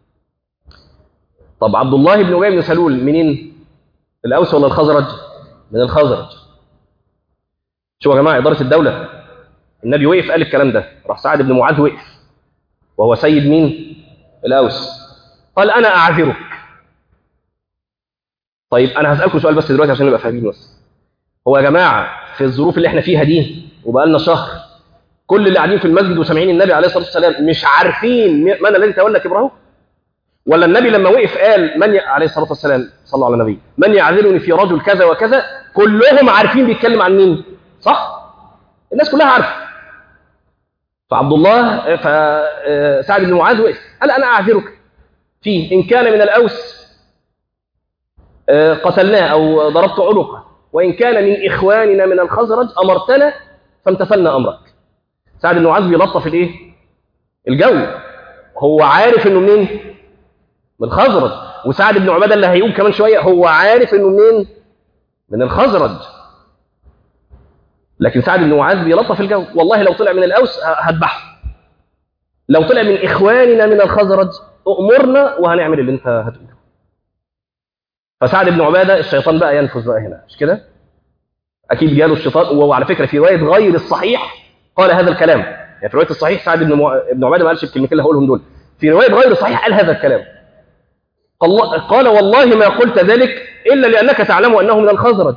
طب عبد الله بن ابي بن سلول منين الاوس ولا الخزرج من الخزرج شوفوا يا جماعه اداره الدوله النبي وقف قال الكلام ده راح سعد بن معاذ وقف وهو سيد مين الاوس قال انا اعذرك طيب انا هسالكم سؤال بس دلوقتي عشان نبقى فاهمين بس هو يا جماعه في الظروف اللي احنا فيها دي وبقى لنا شهر كل اللي قاعدين في المسجد وسامعين النبي عليه الصلاه والسلام مش عارفين من الذي تولى كبره ولا النبي لما وقف قال من ي... عليه الصلاه والسلام صلى على النبي من يعذرني في رجل كذا وكذا كلهم عارفين بيتكلم عن مين صح الناس كلها عارفه فعبد الله فسعد بن معاذ وقف قال انا اعذرك فيه ان كان من الاوس قتلناه او ضربت عنقه وان كان من اخواننا من الخزرج امرتنا فامتثلنا امرك سعد بن معاذ بيلطف الايه الجو هو عارف انه منين من الخزرج وسعد بن عباده اللي هيقوم كمان شويه هو عارف انه منين من الخزرج لكن سعد بن معاذ بيلطف الجو والله لو طلع من الاوس هذبحه لو طلع من اخواننا من الخزرج امرنا وهنعمل اللي انت هتقوله فسعد بن عباده الشيطان بقى ينفذ بقى هنا مش كده اكيد جاله الشيطان وعلى فكره في روايه غير الصحيح قال هذا الكلام يعني في روايه الصحيح سعد بن مع... بن عباده ما قالش الكلمتين اللي هقولهم دول في روايه غير الصحيح قال هذا الكلام قال, قال والله ما قلت ذلك الا لانك تعلم انه من الخزرج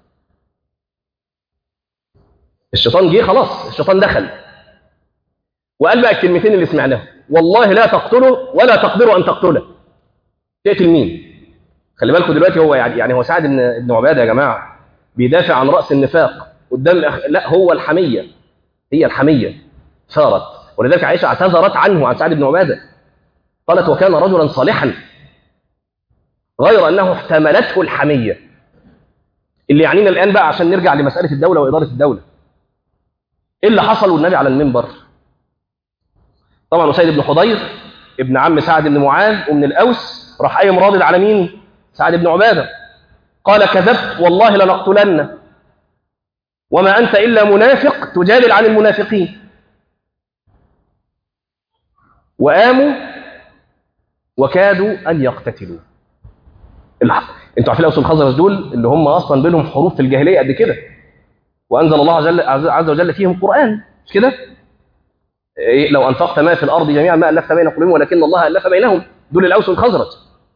الشيطان جه خلاص الشيطان دخل وقال بقى الكلمتين اللي سمعناهم والله لا تقتله ولا تقدروا ان تقتله تقتل مين خلي بالكم دلوقتي هو يعني هو سعد بن بن عباده يا جماعه بيدافع عن راس النفاق قدام الأخ... لا هو الحميه هي الحميه صارت ولذلك عائشه اعتذرت عنه عن سعد بن عباده قالت وكان رجلا صالحا غير انه احتملته الحميه اللي يعنينا الان بقى عشان نرجع لمساله الدوله واداره الدوله ايه اللي حصل والنبي على المنبر طبعا اسيد بن حضير ابن عم سعد بن معاذ ومن الاوس راح قايم راضد على مين سعد بن عباده قال كذبت والله لنقتلن وما أنت إلا منافق تجادل عن المنافقين وآموا وكادوا أن يقتتلوا الح... انتوا عارفين الأوس الخزرج دول اللي هم أصلا بينهم حروف في الجاهلية قد كده وأنزل الله جل... عز وجل فيهم قرآن مش كده إيه لو أنفقت ما في الأرض جميعا ما ألفت بين قلوبهم ولكن الله ألف بينهم دول الأوس والخزرج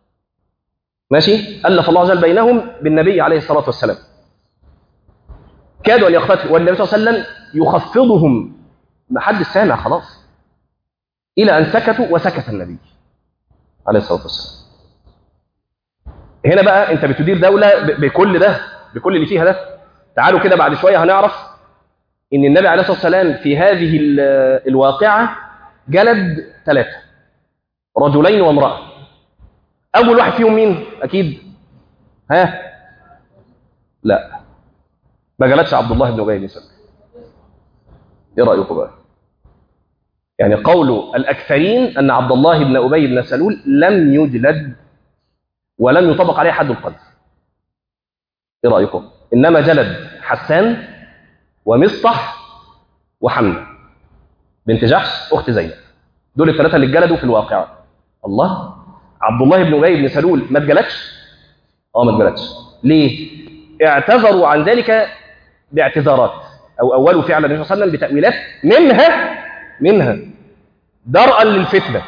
ماشي ألف الله جل بينهم بالنبي عليه الصلاة والسلام كادوا أن يقتتلوا والنبي صلى الله عليه وسلم يخفضهم ما حد سامع خلاص إلى أن سكتوا وسكت النبي عليه الصلاة والسلام هنا بقى أنت بتدير دولة بكل ده بكل اللي فيها ده تعالوا كده بعد شوية هنعرف إن النبي عليه الصلاة والسلام في هذه الواقعة جلد ثلاثة رجلين وامرأة أول واحد فيهم مين؟ أكيد ها؟ لا ما جلدش عبد الله بن أبي بن سلول إيه رأيكم بقى؟ يعني قول الأكثرين أن عبد الله بن أبي بن سلول لم يجلد ولم يطبق عليه حد القذف إيه رأيكم؟ إنما جلد حسان ومصطح وحمنا بنت جحش أخت زينب دول الثلاثة اللي اتجلدوا في الواقعة الله عبد الله بن أبي بن سلول ما اتجلدش؟ اه ما اتجلدش ليه؟ اعتذروا عن ذلك باعتذارات أو أولوا فعلا النبي صلى الله عليه وسلم بتأويلات منها منها درءا للفتنة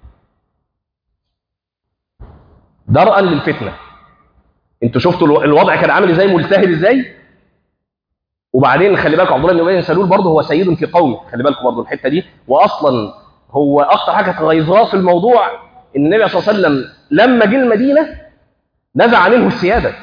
درءا للفتنة انتوا شفتوا الوضع كان عامل ازاي ملتهب ازاي وبعدين خلي بالكم عبد الله بن ابي بن سلول برضه هو سيد في قومه خلي بالكم برضه الحته دي واصلا هو اكتر حاجه غيظاه في الموضوع ان النبي صلى الله عليه وسلم لما جه المدينه نزع منه السياده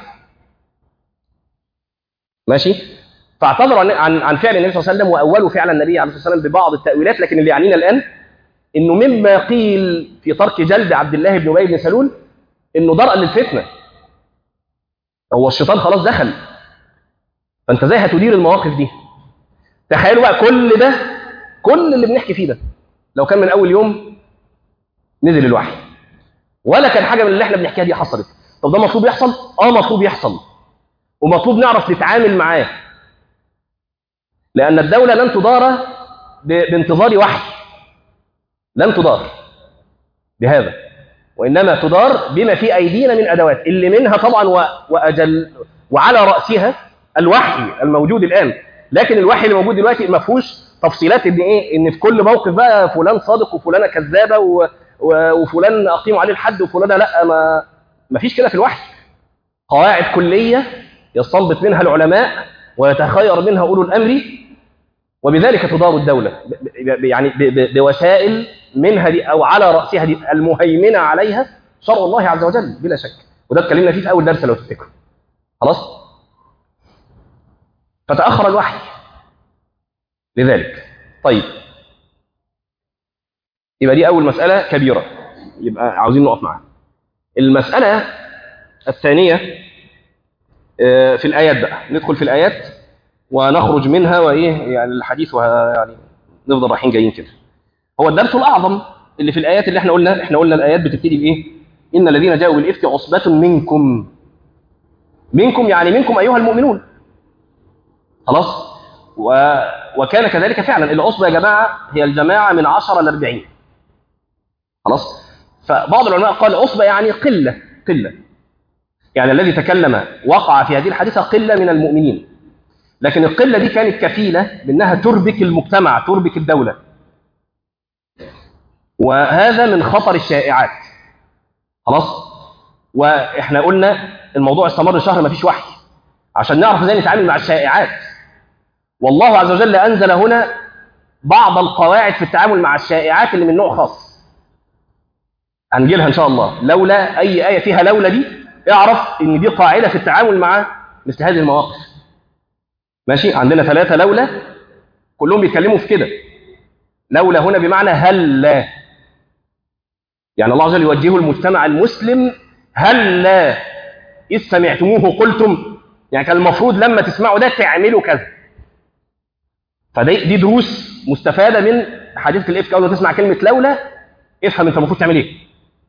ماشي فاعتذر عن عن, عن فعل النبي صلى الله عليه وسلم واولوا فعل النبي عليه الصلاه والسلام ببعض التاويلات لكن اللي يعنينا الان انه مما قيل في ترك جلد عبد الله بن ابي بن سلول انه درءا للفتنه هو الشيطان خلاص دخل فانت ازاي هتدير المواقف دي تخيلوا بقى كل ده كل اللي بنحكي فيه ده لو كان من اول يوم نزل الوحي ولا كان حاجه من اللي احنا بنحكيها دي حصلت طب ده مطلوب يحصل اه مطلوب يحصل ومطلوب نعرف نتعامل معاه لان الدوله لن تدار بانتظار وحي لن تدار بهذا وإنما تدار بما في أيدينا من أدوات اللي منها طبعا وأجل وعلى رأسها الوحي الموجود الآن لكن الوحي اللي موجود دلوقتي ما فيهوش تفصيلات ان ايه ان في كل موقف بقى فلان صادق وفلانه كذابه و... و... وفلان اقيم عليه الحد وفلانه لا ما ما فيش كده في الوحي قواعد كليه يستنبط منها العلماء ويتخير منها اولو الامر وبذلك تدار الدوله ب... يعني ب... ب... بوسائل منها دي او على راسها دي المهيمنه عليها شرع الله عز وجل بلا شك وده اتكلمنا فيه في اول درس لو تفتكروا خلاص فتاخر الوحي لذلك طيب يبقى دي اول مساله كبيره يبقى عاوزين نقف معاها المساله الثانيه في الايات بقى ندخل في الايات ونخرج منها وايه يعني الحديث يعني نفضل رايحين جايين كده هو الدرس الاعظم اللي في الايات اللي احنا قلنا احنا قلنا الايات بتبتدي بايه ان الذين جاءوا بالافك عصبه منكم منكم يعني منكم ايها المؤمنون خلاص و... وكان كذلك فعلا العصبه يا جماعه هي الجماعه من 10 ل 40 خلاص فبعض العلماء قال عصبه يعني قله قله يعني الذي تكلم وقع في هذه الحادثه قله من المؤمنين لكن القله دي كانت كفيله بانها تربك المجتمع تربك الدوله وهذا من خطر الشائعات خلاص واحنا قلنا الموضوع استمر شهر ما فيش وحي عشان نعرف ازاي نتعامل مع الشائعات والله عز وجل انزل هنا بعض القواعد في التعامل مع الشائعات اللي من نوع خاص هنجيلها ان شاء الله لولا اي ايه فيها لولا دي اعرف ان دي قاعده في التعامل مع مثل هذه المواقف ماشي عندنا ثلاثه لولا كلهم بيتكلموا في كده لولا هنا بمعنى هل لا يعني الله عز وجل يوجه المجتمع المسلم هل لا إذ سمعتموه قلتم يعني كان المفروض لما تسمعوا ده تعملوا كذا فدي دي دروس مستفادة من حديث الإفك أول ما تسمع كلمة لولا افهم أنت المفروض تعمل إيه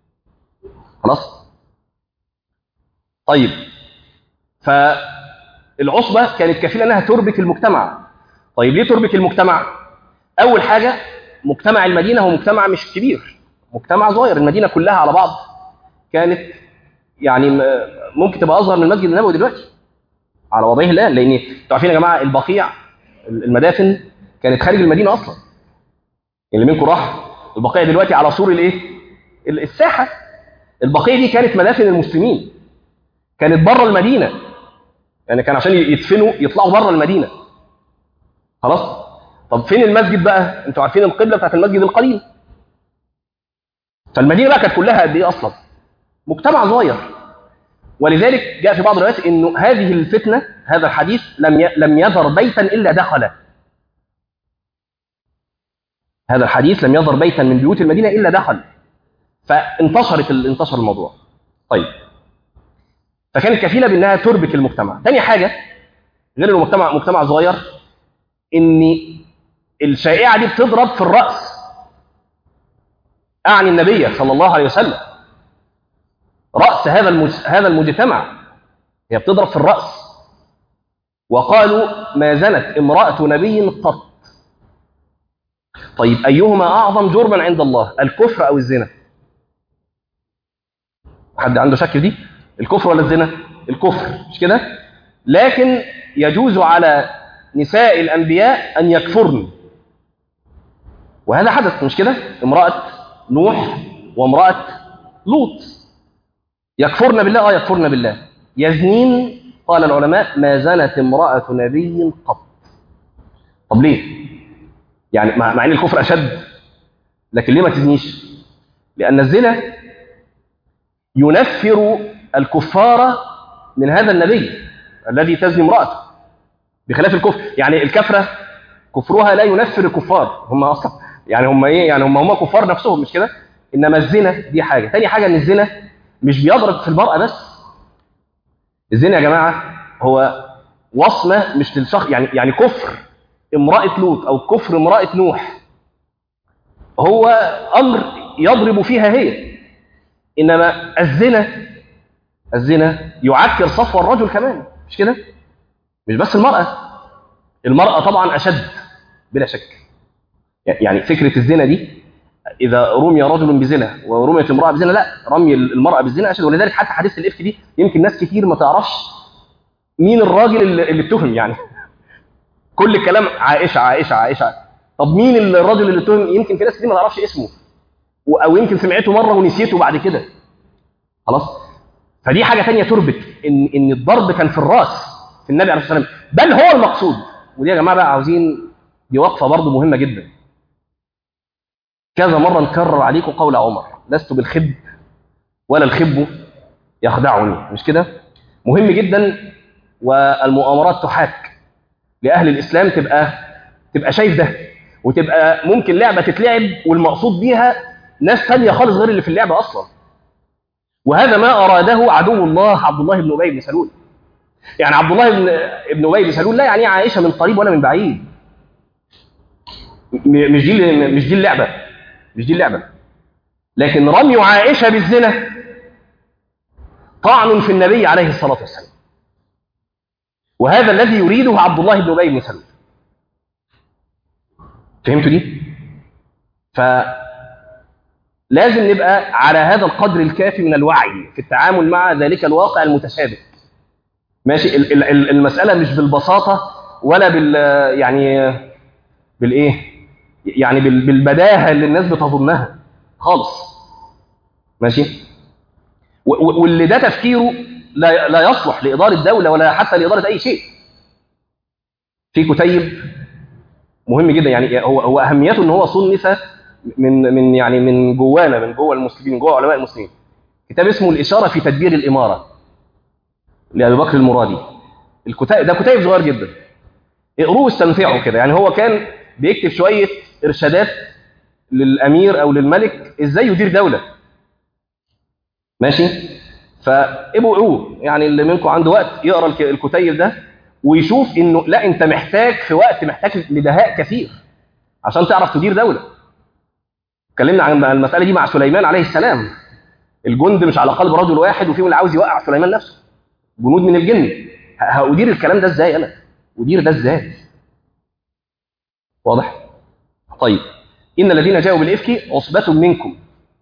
خلاص طيب ف العصبة كانت كفيلة أنها تربك المجتمع طيب ليه تربك المجتمع؟ أول حاجة مجتمع المدينة هو مجتمع مش كبير مجتمع صغير المدينة كلها على بعض كانت يعني م- ممكن تبقى أصغر من المسجد النبوي دلوقتي على وضعه الآن لأن انتوا عارفين يا جماعة البقيع المدافن كانت خارج المدينة أصلا اللي منكم راح البقيع دلوقتي على سور الايه؟ ال- الساحة البقيع دي كانت مدافن المسلمين كانت بره المدينة يعني كان عشان يدفنوا يطلعوا بره المدينة خلاص طب فين المسجد بقى انتوا عارفين القبلة بتاعت المسجد القديم فالمدينة بقى كانت كلها قد ايه اصلا مجتمع صغير ولذلك جاء في بعض الروايات انه هذه الفتنة هذا الحديث لم ي... لم يذر بيتا الا دخله هذا الحديث لم يظهر بيتا من بيوت المدينة إلا دخل فانتشرت ال- انتشر الموضوع طيب فكانت كفيلة بأنها تربك المجتمع تاني حاجة غير انه مجتمع مجتمع صغير ان الشائعة دي بتضرب في الرأس أعني النبي صلى الله عليه وسلم رأس هذا المج... هذا المجتمع هي بتضرب في الرأس وقالوا ما زنت امرأة نبي قط طيب أيهما أعظم جرما عند الله الكفر أو الزنا حد عنده شك في دي الكفر ولا الزنا الكفر مش كده لكن يجوز على نساء الأنبياء أن يكفرن وهذا حدث مش كده امرأة نوح وامرأة لوط يكفرن بالله اه يكفرن بالله يزنين قال العلماء ما زنت امرأة نبي قط طب ليه يعني مع مع ان الكفر اشد لكن ليه ما تزنيش لان الزنا ينفر الكفار من هذا النبي الذي تزني امراته بخلاف الكفر يعني الكفره كفرها لا ينفر الكفار هم اصلا يعني هم ايه يعني هم هم كفار نفسهم مش كده انما الزنا دي حاجه تاني حاجه ان الزنا مش بيضرب في المراه بس الزنا يا جماعه هو وصمه مش للشخص يعني يعني كفر امراه لوط او كفر امراه نوح هو امر يضرب فيها هي انما الزنا الزنا يعكر صفو الرجل كمان مش كده مش بس المراه المراه طبعا اشد بلا شك يعني فكره الزنا دي اذا رمي رجل بزنا ورميت امراه بزنا لا رمي المراه بالزنا اشد ولذلك حتى حديث الافك دي يمكن ناس كتير ما تعرفش مين الراجل اللي, اللي اتهم يعني كل الكلام عائشه عائشه عائشه طب مين الراجل اللي اتهم يمكن في ناس كتير ما تعرفش اسمه او يمكن سمعته مره ونسيته بعد كده خلاص فدي حاجه ثانيه تربك ان ان الضرب كان في الراس في النبي عليه الصلاه والسلام بل هو المقصود ودي يا جماعه بقى عاوزين دي وقفه برضه مهمه جدا كذا مره نكرر عليكم قول عمر لست بالخب ولا الخب يخدعني مش كده مهم جدا والمؤامرات تحاك لاهل الاسلام تبقى تبقى شايف ده وتبقى ممكن لعبه تتلعب والمقصود بيها ناس ثانيه خالص غير اللي في اللعبه اصلا وهذا ما اراده عدو الله عبد الله بن ابي بن سلول يعني عبد الله بن ابن ابي بن سلول لا يعني عائشه من قريب ولا من بعيد مش دي مش دي اللعبه مش دي اللعبه لكن رمي عائشه بالزنا طعن في النبي عليه الصلاه والسلام وهذا الذي يريده عبد الله بن ابي بن سلول فهمتوا دي ف لازم نبقى على هذا القدر الكافي من الوعي في التعامل مع ذلك الواقع المتشابك ماشي المساله مش بالبساطه ولا بال يعني بالايه يعني بالبداهه اللي الناس بتظنها خالص ماشي واللي ده تفكيره لا لا يصلح لاداره دوله ولا حتى لاداره اي شيء في كتيب مهم جدا يعني هو هو اهميته ان هو صنف من من يعني من جوانا من جوه المسلمين من جوه علماء المسلمين كتاب اسمه الاشاره في تدبير الاماره لابي بكر المرادي الكتاب ده كتاب صغير جدا اقروه واستمتعوا كده يعني هو كان بيكتب شويه ارشادات للامير او للملك ازاي يدير دوله ماشي فابقوا اقروه يعني اللي منكم عنده وقت يقرا الكتيب ده ويشوف انه لا انت محتاج في وقت محتاج لدهاء كثير عشان تعرف تدير دوله اتكلمنا عن المساله دي مع سليمان عليه السلام الجند مش على قلب رجل واحد وفيهم اللي عاوز يوقع سليمان نفسه جنود من الجن هأدير الكلام ده ازاي انا ادير ده ازاي واضح طيب ان الذين جاءوا بالافك عصبه منكم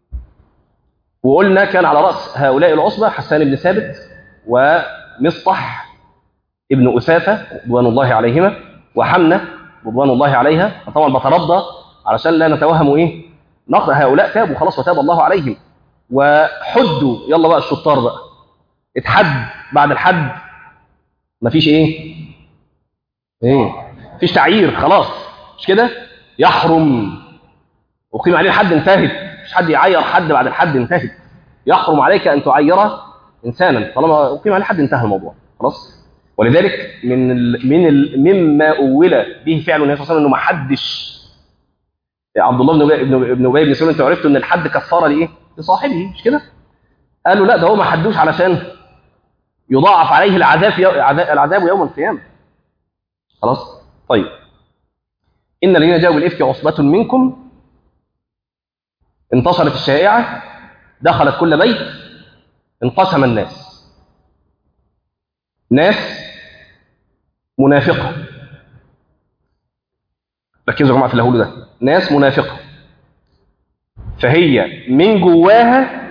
وقلنا كان على راس هؤلاء العصبه حسان بن ثابت ومصطح ابن أسافة رضوان الله عليهما وحمنة رضوان الله عليها طبعا بترضى علشان لا نتوهم ايه نقض هؤلاء تابوا خلاص وتاب الله عليهم وحدوا يلا بقى الشطار بقى اتحد بعد الحد مفيش ايه ايه مفيش تعيير خلاص مش كده يحرم اقيم عليه الحد انتهت مش حد يعير حد بعد الحد انتهت يحرم عليك ان تعير انسانا طالما اقيم عليه حد انتهى الموضوع خلاص ولذلك من ال من ال مما اول به فعل النبي صلى الله عليه وسلم انه ما حدش عبد الله بن ابي بن بن ابي بن سلول انتوا عرفتوا ان الحد كفاره لايه؟ لصاحبه مش كده؟ قالوا لا ده هو ما حدوش علشان يضاعف عليه العذاب في العذاب يوم القيامه. خلاص؟ طيب. ان الذين جاءوا بالافك عصبه منكم انتشرت الشائعه دخلت كل بيت انقسم الناس. ناس منافقه ركزوا يا جماعه في اللي هقوله ده ناس منافقه فهي من جواها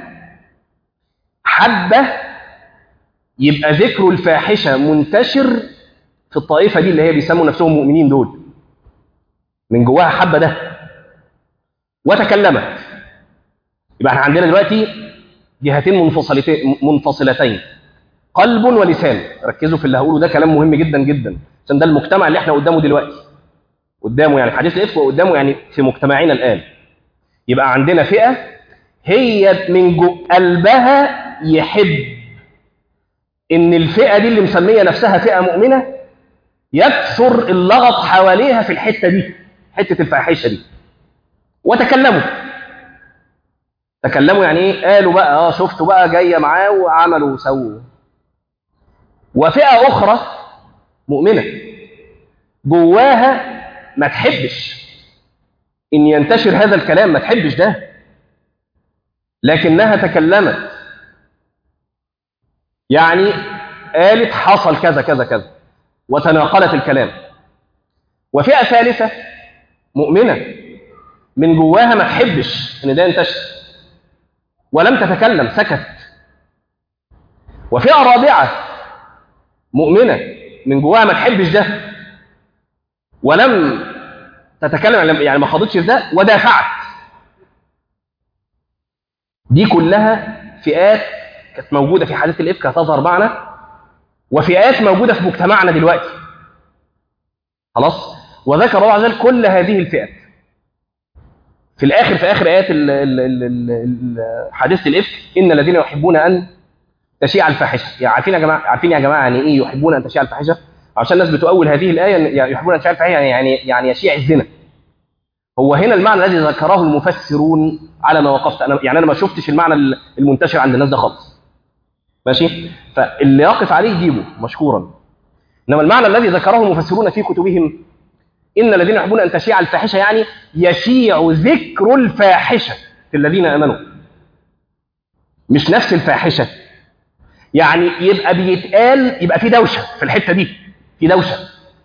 حبه يبقى ذكر الفاحشه منتشر في الطائفه دي اللي هي بيسموا نفسهم مؤمنين دول من جواها حبه ده وتكلمت يبقى احنا عندنا دلوقتي جهتين منفصلتين منفصلتين قلب ولسان ركزوا في اللي هقوله ده كلام مهم جدا جدا عشان ده المجتمع اللي احنا قدامه دلوقتي قدامه يعني حديث الافك وقدامه يعني في مجتمعنا الان يبقى عندنا فئه هي من جو قلبها يحب ان الفئه دي اللي مسميه نفسها فئه مؤمنه يكثر اللغط حواليها في الحته دي حته الفاحشه دي وتكلموا تكلموا يعني ايه قالوا بقى اه شفتوا بقى جايه معاه وعملوا وسووا وفئه اخرى مؤمنه جواها ما تحبش ان ينتشر هذا الكلام ما تحبش ده لكنها تكلمت يعني قالت حصل كذا كذا كذا وتناقلت الكلام وفئه ثالثه مؤمنه من جواها ما تحبش ان ده ينتشر ولم تتكلم سكت وفئه رابعه مؤمنه من جواها ما تحبش ده ولم تتكلم يعني ما خاضتش في ده ودافعت دي كلها فئات كانت موجوده في حادثه الافك هتظهر معنا وفئات موجوده في مجتمعنا دلوقتي خلاص وذكر الله عز وجل كل هذه الفئات في الاخر في اخر ايات حادثه الافك ان الذين يحبون ان تشيع الفاحشه يعني عارفين يا جماعه عارفين يا جماعه يعني ايه يحبون ان تشيع الفاحشه عشان الناس بتؤول هذه الايه يحبون ان تشيع الفاحشه يعني يعني يشيع الزنا هو هنا المعنى الذي ذكره المفسرون على ما وقفت انا يعني انا ما شفتش المعنى المنتشر عند الناس ده خالص ماشي فاللي يقف عليه يجيبه مشكورا انما المعنى الذي ذكره المفسرون في كتبهم ان الذين يحبون ان تشيع الفاحشه يعني يشيع ذكر الفاحشه في الذين امنوا مش نفس الفاحشه يعني يبقى بيتقال يبقى في دوشه في الحته دي في دوشه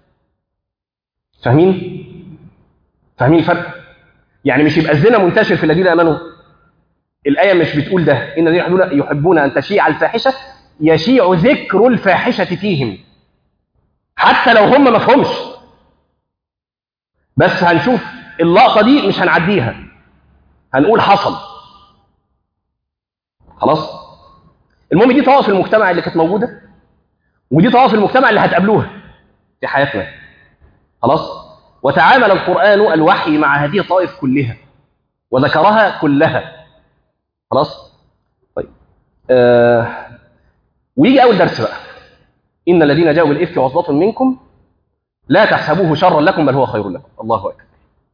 فاهمين فاهمين الفرق يعني مش يبقى الزنا منتشر في الذين امنوا الايه مش بتقول ده ان الذين يحبون يحبون ان تشيع الفاحشه يشيع ذكر الفاحشه فيهم حتى لو هم ما فهمش بس هنشوف اللقطه دي مش هنعديها هنقول حصل خلاص المهم دي طوائف المجتمع اللي كانت موجوده ودي طوائف المجتمع اللي هتقابلوها في حياتنا خلاص وتعامل القرآن الوحي مع هذه الطائف كلها وذكرها كلها خلاص طيب آه ويجي أول درس بقى إن الذين جاءوا بالإفك عصبة منكم لا تحسبوه شرا لكم بل هو خير لكم الله أكبر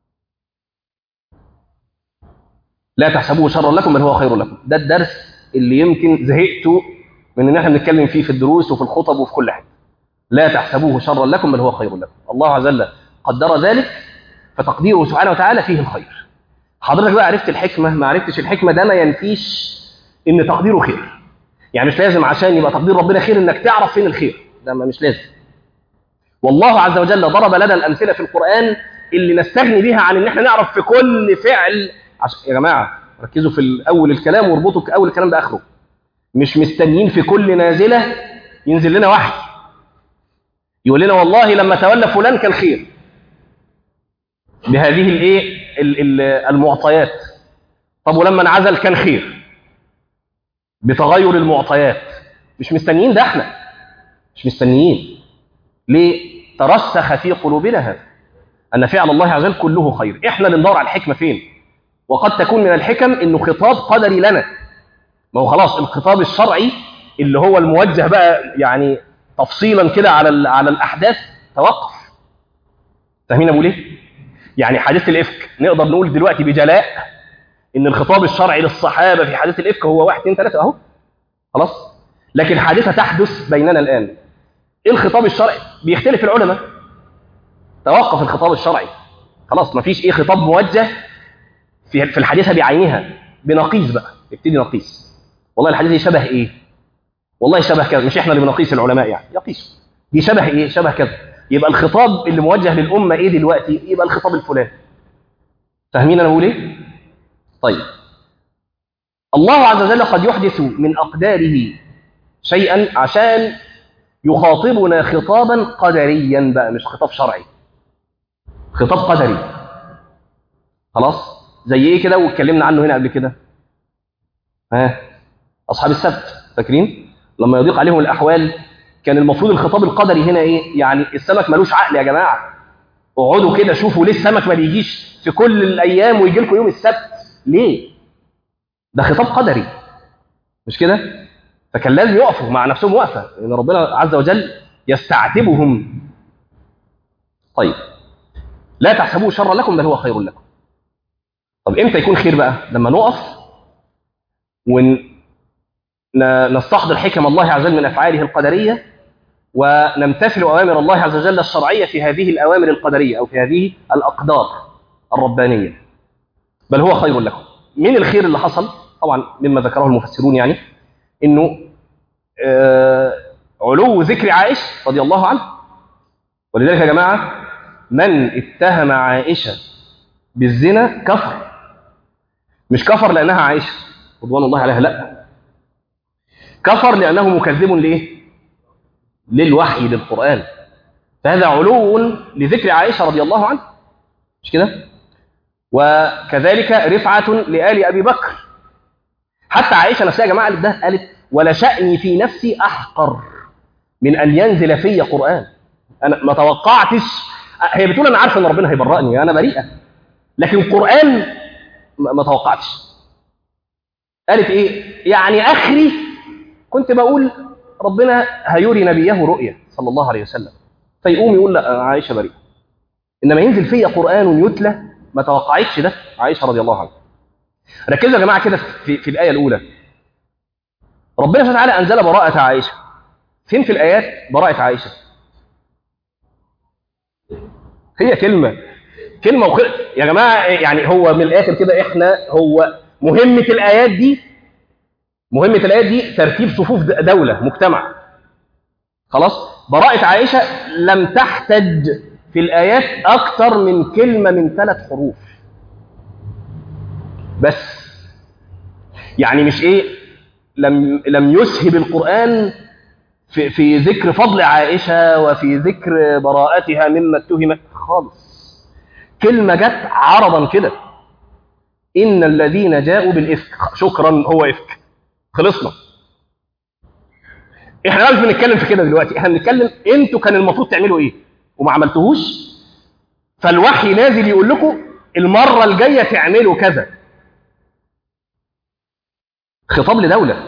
لا تحسبوه شرا لكم بل هو خير لكم ده الدرس اللي يمكن زهقتوا من ان احنا بنتكلم فيه في الدروس وفي الخطب وفي كل حاجه لا تحسبوه شرا لكم بل هو خير لكم الله عز وجل قدر ذلك فتقديره سبحانه وتعالى فيه الخير حضرتك بقى عرفت الحكمة ما عرفتش الحكمة ده ما ينفيش ان تقديره خير يعني مش لازم عشان يبقى تقدير ربنا خير انك تعرف فين الخير ده ما مش لازم والله عز وجل ضرب لنا الامثله في القران اللي نستغني بها عن ان احنا نعرف في كل فعل عش... يا جماعه ركزوا في اول الكلام واربطوا اول الكلام باخره مش مستنيين في كل نازله ينزل لنا وحي يقول لنا والله لما تولى فلان كان خير بهذه الايه ال- ال- المعطيات طب ولما انعزل كان خير بتغير المعطيات مش مستنيين ده احنا مش مستنيين ليه ترسخ في قلوبنا هذا ان فعل الله عز وجل كله خير احنا اللي ندور على الحكمه فين وقد تكون من الحكم انه خطاب قدري لنا ما هو خلاص الخطاب الشرعي اللي هو الموجه بقى يعني تفصيلا كده على ال- على الاحداث توقف فاهمين ابو ليه يعني حادثه الافك نقدر نقول دلوقتي بجلاء ان الخطاب الشرعي للصحابه في حادثه الافك هو واحد اثنين ثلاثه اهو خلاص لكن حادثه تحدث بيننا الان ايه الخطاب الشرعي بيختلف العلماء توقف الخطاب الشرعي خلاص مفيش ايه خطاب موجه في في الحادثه بعينها بنقيس بقى نبتدي نقيس والله الحديث دي شبه ايه والله شبه كذا مش احنا اللي بنقيس العلماء يعني يقيسوا دي شبه ايه شبه كذا يبقى الخطاب اللي موجه للامه ايه دلوقتي يبقى الخطاب الفلاني فاهمين انا بقول ايه طيب الله عز وجل قد يحدث من اقداره شيئا عشان يخاطبنا خطابا قدريا بقى مش خطاب شرعي خطاب قدري خلاص زي ايه كده واتكلمنا عنه هنا قبل كده ها اصحاب السبت فاكرين لما يضيق عليهم الاحوال كان المفروض الخطاب القدري هنا ايه يعني السمك ملوش عقل يا جماعه اقعدوا كده شوفوا ليه السمك ما بيجيش في كل الايام ويجي لكم يوم السبت ليه ده خطاب قدري مش كده فكان لازم يقفوا مع نفسهم وقفه ان ربنا عز وجل يستعتبهم طيب لا تحسبوه شرا لكم بل هو خير لكم طب امتى يكون خير بقى لما نقف ونستحضر حكم الله عز وجل من افعاله القدريه ونمتثل اوامر الله عز وجل الشرعيه في هذه الاوامر القدريه او في هذه الاقدار الربانيه بل هو خير لكم من الخير اللي حصل طبعا مما ذكره المفسرون يعني انه آه علو ذكر عائشه رضي الله عنها ولذلك يا جماعه من اتهم عائشه بالزنا كفر مش كفر لانها عائشه رضوان الله عليها لا كفر لانه مكذب لايه للوحي للقران فهذا علو لذكر عائشه رضي الله عنها مش كده وكذلك رفعه لال ابي بكر حتى عائشه نفسها يا جماعه قالت ده قالت ولا شأني في نفسي احقر من ان ينزل في قران انا ما توقعتش هي بتقول انا عارفه ان ربنا هيبرئني انا بريئه لكن قران ما ما توقعتش قالت ايه يعني اخري كنت بقول ربنا هيري نبيه رؤيا صلى الله عليه وسلم فيقوم يقول لا عائشه بريئه انما ينزل في قران يتلى ما توقعتش ده عائشه رضي الله عنها ركزوا يا جماعه كده في, في الايه الاولى ربنا سبحانه وتعالى انزل براءه عائشه فين في الايات براءه عائشه هي كلمه كلمه وخ... يا جماعه يعني هو من الاخر كده احنا هو مهمه الايات دي مهمه الايات دي ترتيب صفوف دوله مجتمع خلاص براءه عائشه لم تحتج في الايات اكثر من كلمه من ثلاث حروف بس يعني مش ايه لم لم يسهب القران في في ذكر فضل عائشه وفي ذكر براءتها مما اتهمت خالص كلمه جت عرضا كده ان الذين جاءوا بالافك شكرا هو افك خلصنا احنا مش بنتكلم في كده دلوقتي احنا بنتكلم انتوا كان المفروض تعملوا ايه وما عملتوهوش فالوحي نازل يقول لكم المره الجايه تعملوا كذا خطاب لدوله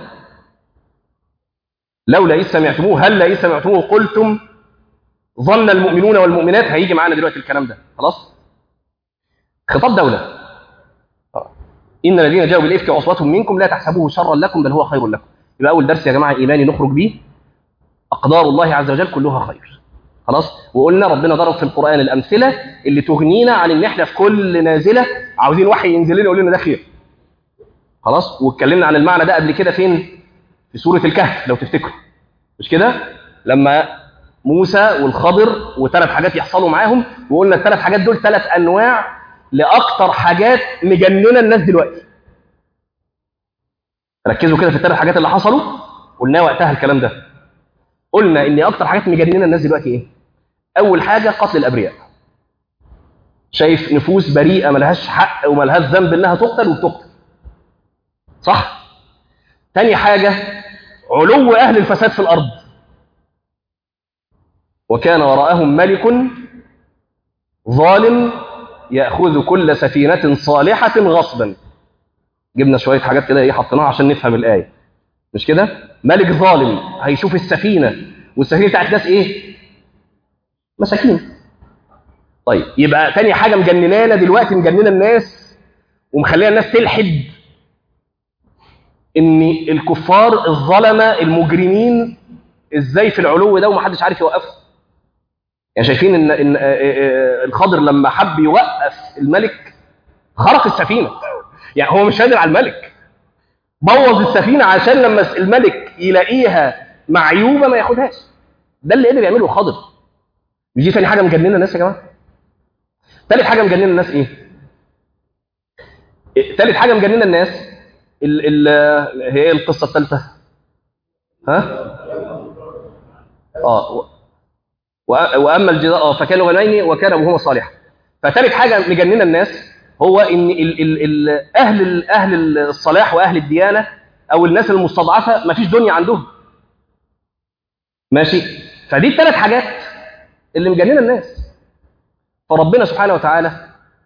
لولا إذ سمعتموه هل إذ سمعتموه قلتم ظن المؤمنون والمؤمنات هيجي معانا دلوقتي الكلام ده خلاص خطاب دولة إن الذين جاءوا بالإفك عصبة منكم لا تحسبوه شرا لكم بل هو خير لكم يبقى أول درس يا جماعة إيماني نخرج بيه أقدار الله عز وجل كلها خير خلاص وقلنا ربنا ضرب في القرآن الأمثلة اللي تغنينا عن إن إحنا في كل نازلة عاوزين وحي ينزل لنا يقول لنا ده خير خلاص واتكلمنا عن المعنى ده قبل كده فين في سورة الكهف لو تفتكروا مش كده لما موسى والخضر وثلاث حاجات يحصلوا معاهم وقلنا الثلاث حاجات دول ثلاث انواع لاكتر حاجات مجننه الناس دلوقتي ركزوا كده في الثلاث حاجات اللي حصلوا قلنا وقتها الكلام ده قلنا ان اكتر حاجات مجننه الناس دلوقتي ايه اول حاجه قتل الابرياء شايف نفوس بريئه ملهاش حق وملهاش ذنب انها تقتل وبتقتل صح تاني حاجه علو اهل الفساد في الارض وكان وراءهم ملك ظالم ياخذ كل سفينه صالحه غصبا جبنا شويه حاجات كده ايه حطيناها عشان نفهم الايه مش كده ملك ظالم هيشوف السفينه والسفينه بتاعت ناس ايه مساكين طيب يبقى تاني حاجه مجننانا دلوقتي مجننه الناس ومخليه الناس تلحد ان الكفار الظلمه المجرمين ازاي في العلو ده ومحدش عارف يوقفه يعني شايفين ان ان الخضر لما حب يوقف الملك خرق السفينه يعني هو مش قادر على الملك بوظ السفينه عشان لما الملك يلاقيها معيوبه ما ياخدهاش ده اللي قدر يعمله الخضر مش دي تاني حاجه مجننه الناس يا جماعه تالت حاجه مجننه الناس ايه تالت حاجه مجننه الناس ال ال هي ايه القصه الثالثه ها اه واما الجزاء اه فكان غنيين وكان ابوهما صالحا فتالت حاجه مجننه الناس هو ان ال ال ال اهل اهل الصلاح واهل الديانه او الناس المستضعفه ما فيش دنيا عندهم ماشي فدي الثلاث حاجات اللي مجننه الناس فربنا سبحانه وتعالى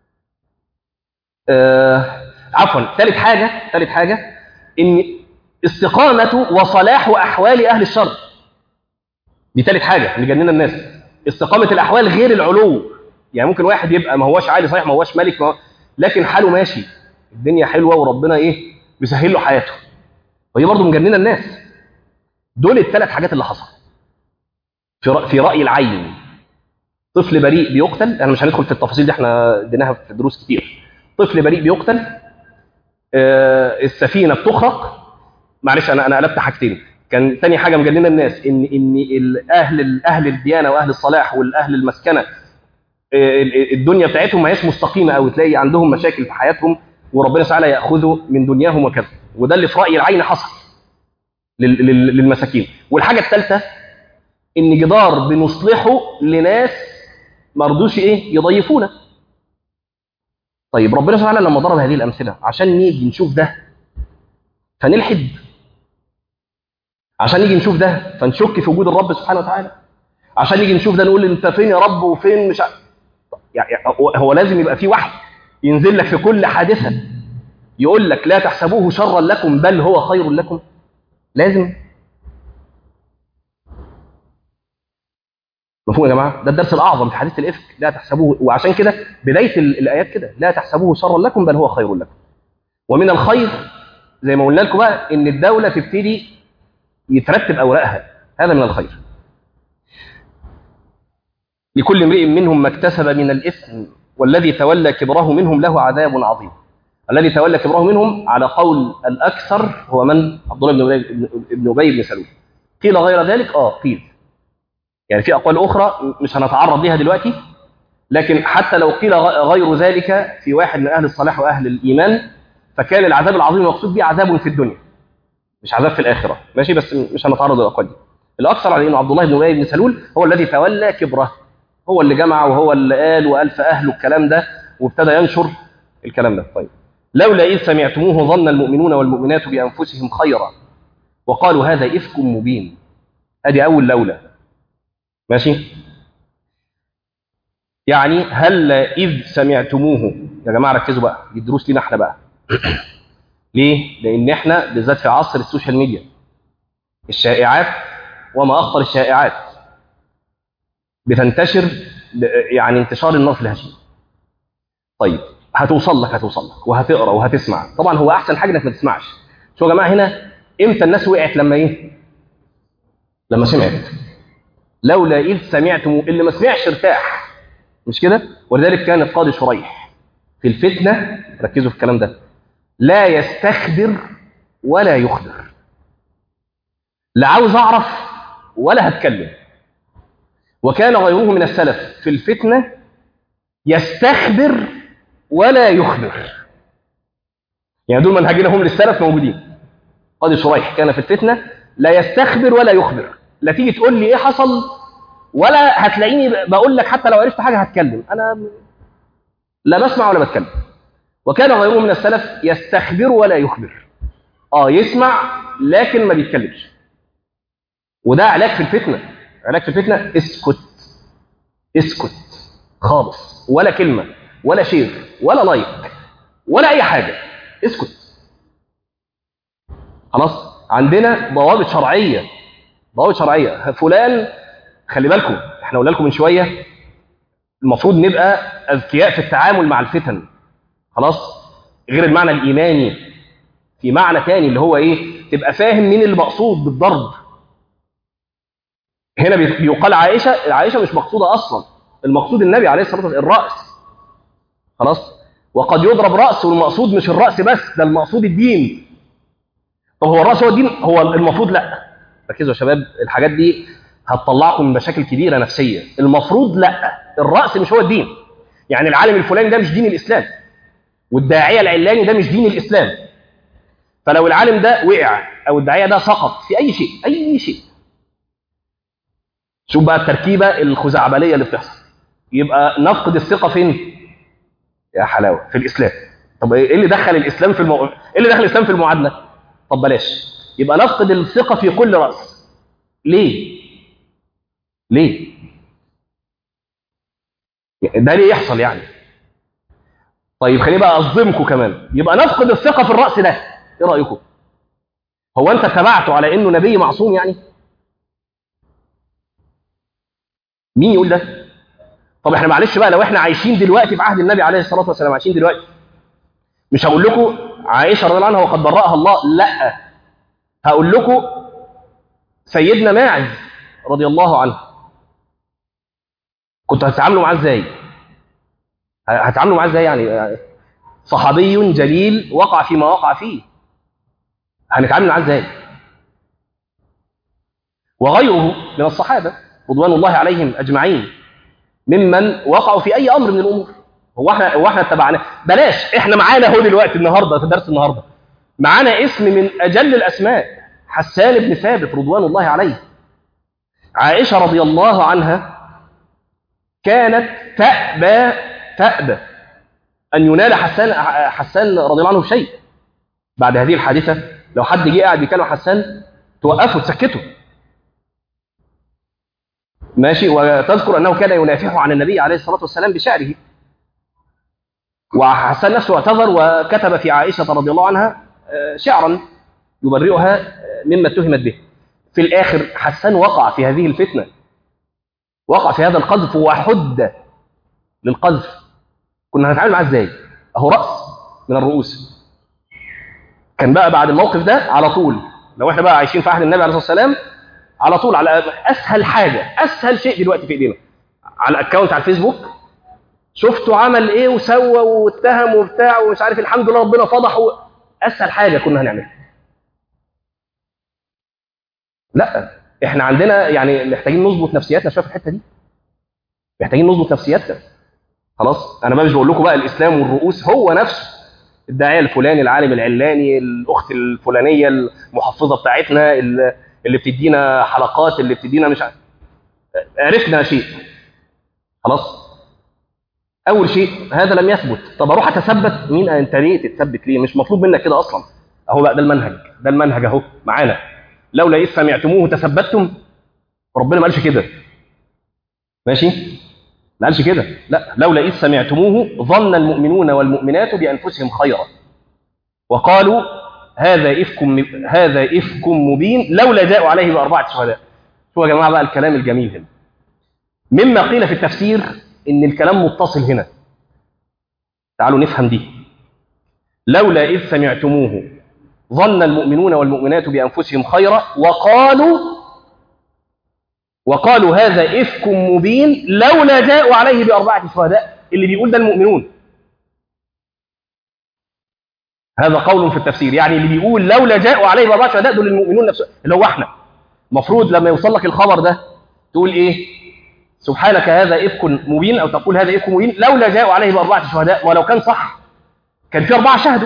آه عفوا ثالث حاجه ثالث حاجه ان استقامه وصلاح احوال اهل الشر دي ثالث حاجه مجننه الناس استقامه الاحوال غير العلو يعني ممكن واحد يبقى ما هوش عالي صحيح ما هوش ملك ما هو لكن حاله ماشي الدنيا حلوه وربنا ايه بيسهل له حياته وهي برضه مجننه الناس دول الثلاث حاجات اللي حصلوا في في راي العين طفل بريء بيقتل انا مش هندخل في التفاصيل دي احنا اديناها في دروس كتير طفل بريء بيقتل آه السفينه بتخرق معلش انا انا قلبت حاجتين كان ثاني حاجه مجننه الناس ان ان الاهل اهل الديانه واهل الصلاح والاهل المسكنه الدنيا بتاعتهم ما هيش مستقيمه قوي تلاقي عندهم مشاكل في حياتهم وربنا تعالى ياخذه من دنياهم وكذا وده اللي في راي العين حصل للمساكين والحاجه الثالثه ان جدار بنصلحه لناس ما رضوش ايه يضيفونا طيب ربنا سبحانه لما ضرب هذه الامثله عشان نيجي نشوف ده فنلحد عشان نيجي نشوف ده فنشك في وجود الرب سبحانه وتعالى عشان نيجي نشوف ده نقول انت فين يا رب وفين مش عارف يعني هو لازم يبقى في وحي ينزل لك في كل حادثه يقول لك لا تحسبوه شرا لكم بل هو خير لكم لازم مفهوم يا جماعه ده الدرس الاعظم في حديث الافك لا تحسبوه وعشان كده بدايه الايات كده لا تحسبوه شرا لكم بل هو خير لكم ومن الخير زي ما قلنا لكم بقى ان الدوله تبتدي يترتب اوراقها هذا من الخير لكل امرئ منهم ما اكتسب من الاثم والذي تولى كبره منهم له عذاب عظيم الذي تولى كبره منهم على قول الاكثر هو من عبد الله بن ابي بن ابي بن سلول قيل غير ذلك اه قيل يعني في اقوال اخرى مش هنتعرض ليها دلوقتي لكن حتى لو قيل غير ذلك في واحد من اهل الصلاح واهل الايمان فكان العذاب العظيم المقصود به عذاب في الدنيا مش عذاب في الاخره ماشي بس مش هنتعرض للاقوال دي الاكثر على انه عبد الله بن ابي بن سلول هو الذي تولى كبره هو اللي جمع وهو اللي قال وقال في اهله الكلام ده وابتدى ينشر الكلام ده طيب لولا اذ سمعتموه ظن المؤمنون والمؤمنات بانفسهم خيرا وقالوا هذا افك مبين ادي اول لولا ماشي يعني هل إذ سمعتموه يا جماعة ركزوا بقى دي الدروس لينا احنا بقى ليه؟ لأن احنا بالذات في عصر السوشيال ميديا الشائعات وما أخطر الشائعات بتنتشر يعني انتشار النار في الهشيم طيب هتوصل لك هتوصل لك وهتقرا وهتسمع طبعا هو احسن حاجه انك ما تسمعش شو يا جماعه هنا امتى الناس وقعت لما ايه لما سمعت لولا إذ سمعتم اللي ما سمعش ارتاح مش كده ولذلك كان القاضي شريح في الفتنة ركزوا في الكلام ده لا يستخبر ولا يخبر لا عاوز أعرف ولا هتكلم وكان غيره من السلف في الفتنة يستخبر ولا يخبر يعني دول منهجين هم للسلف موجودين قاضي شريح كان في الفتنة لا يستخبر ولا يخبر لا تيجي تقول لي ايه حصل ولا هتلاقيني بقول لك حتى لو عرفت حاجة هتكلم انا لا بسمع ولا بتكلم وكان غيره من السلف يستخبر ولا يخبر اه يسمع لكن ما بيتكلمش وده علاج في الفتنة علاج في الفتنة اسكت اسكت خالص ولا كلمة ولا شير ولا لايك ولا أي حاجة اسكت خلاص عندنا ضوابط شرعية ضوابط شرعية فلان خلي بالكم احنا قلنا لكم من شوية المفروض نبقى أذكياء في التعامل مع الفتن خلاص غير المعنى الإيماني في معنى تاني اللي هو ايه تبقى فاهم مين اللي مقصود بالضرب هنا بيقال عائشة عائشة مش مقصودة أصلا المقصود النبي عليه الصلاة والسلام الرأس خلاص وقد يضرب رأس والمقصود مش الرأس بس ده المقصود الدين طب هو الرأس هو الدين هو المفروض لا ركزوا يا شباب الحاجات دي هتطلعكم من مشاكل كبيرة نفسية المفروض لا الرأس مش هو الدين يعني العالم الفلاني ده مش دين الإسلام والداعية العلاني ده مش دين الإسلام فلو العالم ده وقع أو الداعية ده سقط في أي شيء أي شيء شوف بقى التركيبة الخزعبلية اللي بتحصل يبقى نفقد الثقة فين؟ يا حلاوة في الإسلام طب إيه اللي دخل الإسلام في المو... إيه اللي دخل الإسلام في المعادلة؟ طب بلاش يبقى نفقد الثقة في كل رأس ليه؟ ليه؟ ده ليه يحصل يعني؟ طيب خليني بقى أصدمكم كمان يبقى نفقد الثقة في الرأس ده إيه رأيكم؟ هو أنت اتبعته على إنه نبي معصوم يعني؟ مين يقول ده؟ طب احنا معلش بقى لو احنا عايشين دلوقتي في عهد النبي عليه الصلاه والسلام عايشين دلوقتي مش هقول لكم عائشه رضي الله عنها وقد برأها الله لا هقول لكم سيدنا ماعز رضي الله عنه كنتوا هتتعاملوا معاه ازاي؟ هتتعاملوا معاه ازاي يعني؟ صحابي جليل وقع فيما وقع فيه هنتعامل معاه ازاي؟ وغيره من الصحابه رضوان الله عليهم اجمعين ممن وقعوا في اي امر من الامور هو احنا هو احنا اتبعناه بلاش احنا معانا اهو دلوقتي النهارده في درس النهارده معانا اسم من اجل الاسماء حسان بن ثابت رضوان الله عليه عائشه رضي الله عنها كانت تأبى تأبى ان ينال حسان حسان رضي الله عنه بشيء بعد هذه الحادثه لو حد جه قاعد بيكلم حسان توقفه تسكته ماشي وتذكر انه كان ينافح عن النبي عليه الصلاه والسلام بشعره وحسن نفسه اعتذر وكتب في عائشه رضي الله عنها شعرا يبرئها مما اتهمت به في الاخر حسان وقع في هذه الفتنه وقع في هذا القذف وحد للقذف كنا هنتعامل معاه ازاي اهو راس من الرؤوس كان بقى بعد الموقف ده على طول لو احنا بقى عايشين في عهد النبي عليه الصلاه والسلام على طول على اسهل حاجه اسهل شيء دلوقتي في ايدينا على الاكونت على الفيسبوك شفتوا عمل ايه وسوى واتهم وبتاع ومش عارف الحمد لله ربنا فضح و... اسهل حاجه كنا هنعملها لا احنا عندنا يعني محتاجين نظبط نفسياتنا شويه في الحته دي محتاجين نظبط نفسياتنا خلاص انا بقى مش بقول لكم بقى الاسلام والرؤوس هو نفسه الداعيه الفلاني العالم العلاني الاخت الفلانيه المحفظه بتاعتنا اللي بتدينا حلقات اللي بتدينا مش عارف عرفنا شيء خلاص اول شيء هذا لم يثبت طب اروح اتثبت مين انت ليه تتثبت ليه مش مطلوب منك كده اصلا اهو بقى ده المنهج ده المنهج اهو معانا لولا اذ سمعتموه تثبتتم ربنا ما قالش كده ماشي ما قالش كده لا لولا اذ سمعتموه ظن المؤمنون والمؤمنات بانفسهم خيرا وقالوا هذا افك هذا افك مبين لولا جاءوا عليه باربعه شهداء شوفوا يا جماعه بقى الكلام الجميل هنا مما قيل في التفسير ان الكلام متصل هنا تعالوا نفهم دي لولا اذ سمعتموه ظن المؤمنون والمؤمنات بانفسهم خيرا وقالوا وقالوا هذا افك مبين لولا جاءوا عليه باربعه شهداء اللي بيقول ده المؤمنون هذا قول في التفسير يعني اللي بيقول لولا جاءوا عليه باربعه شهداء دول المؤمنون نفسهم اللي هو احنا المفروض لما يوصل لك الخبر ده تقول ايه سبحانك هذا إفك مبين أو تقول هذا إفك مبين لولا جاءوا عليه بأربعة شهداء ولو كان صح كان في أربعة شهدوا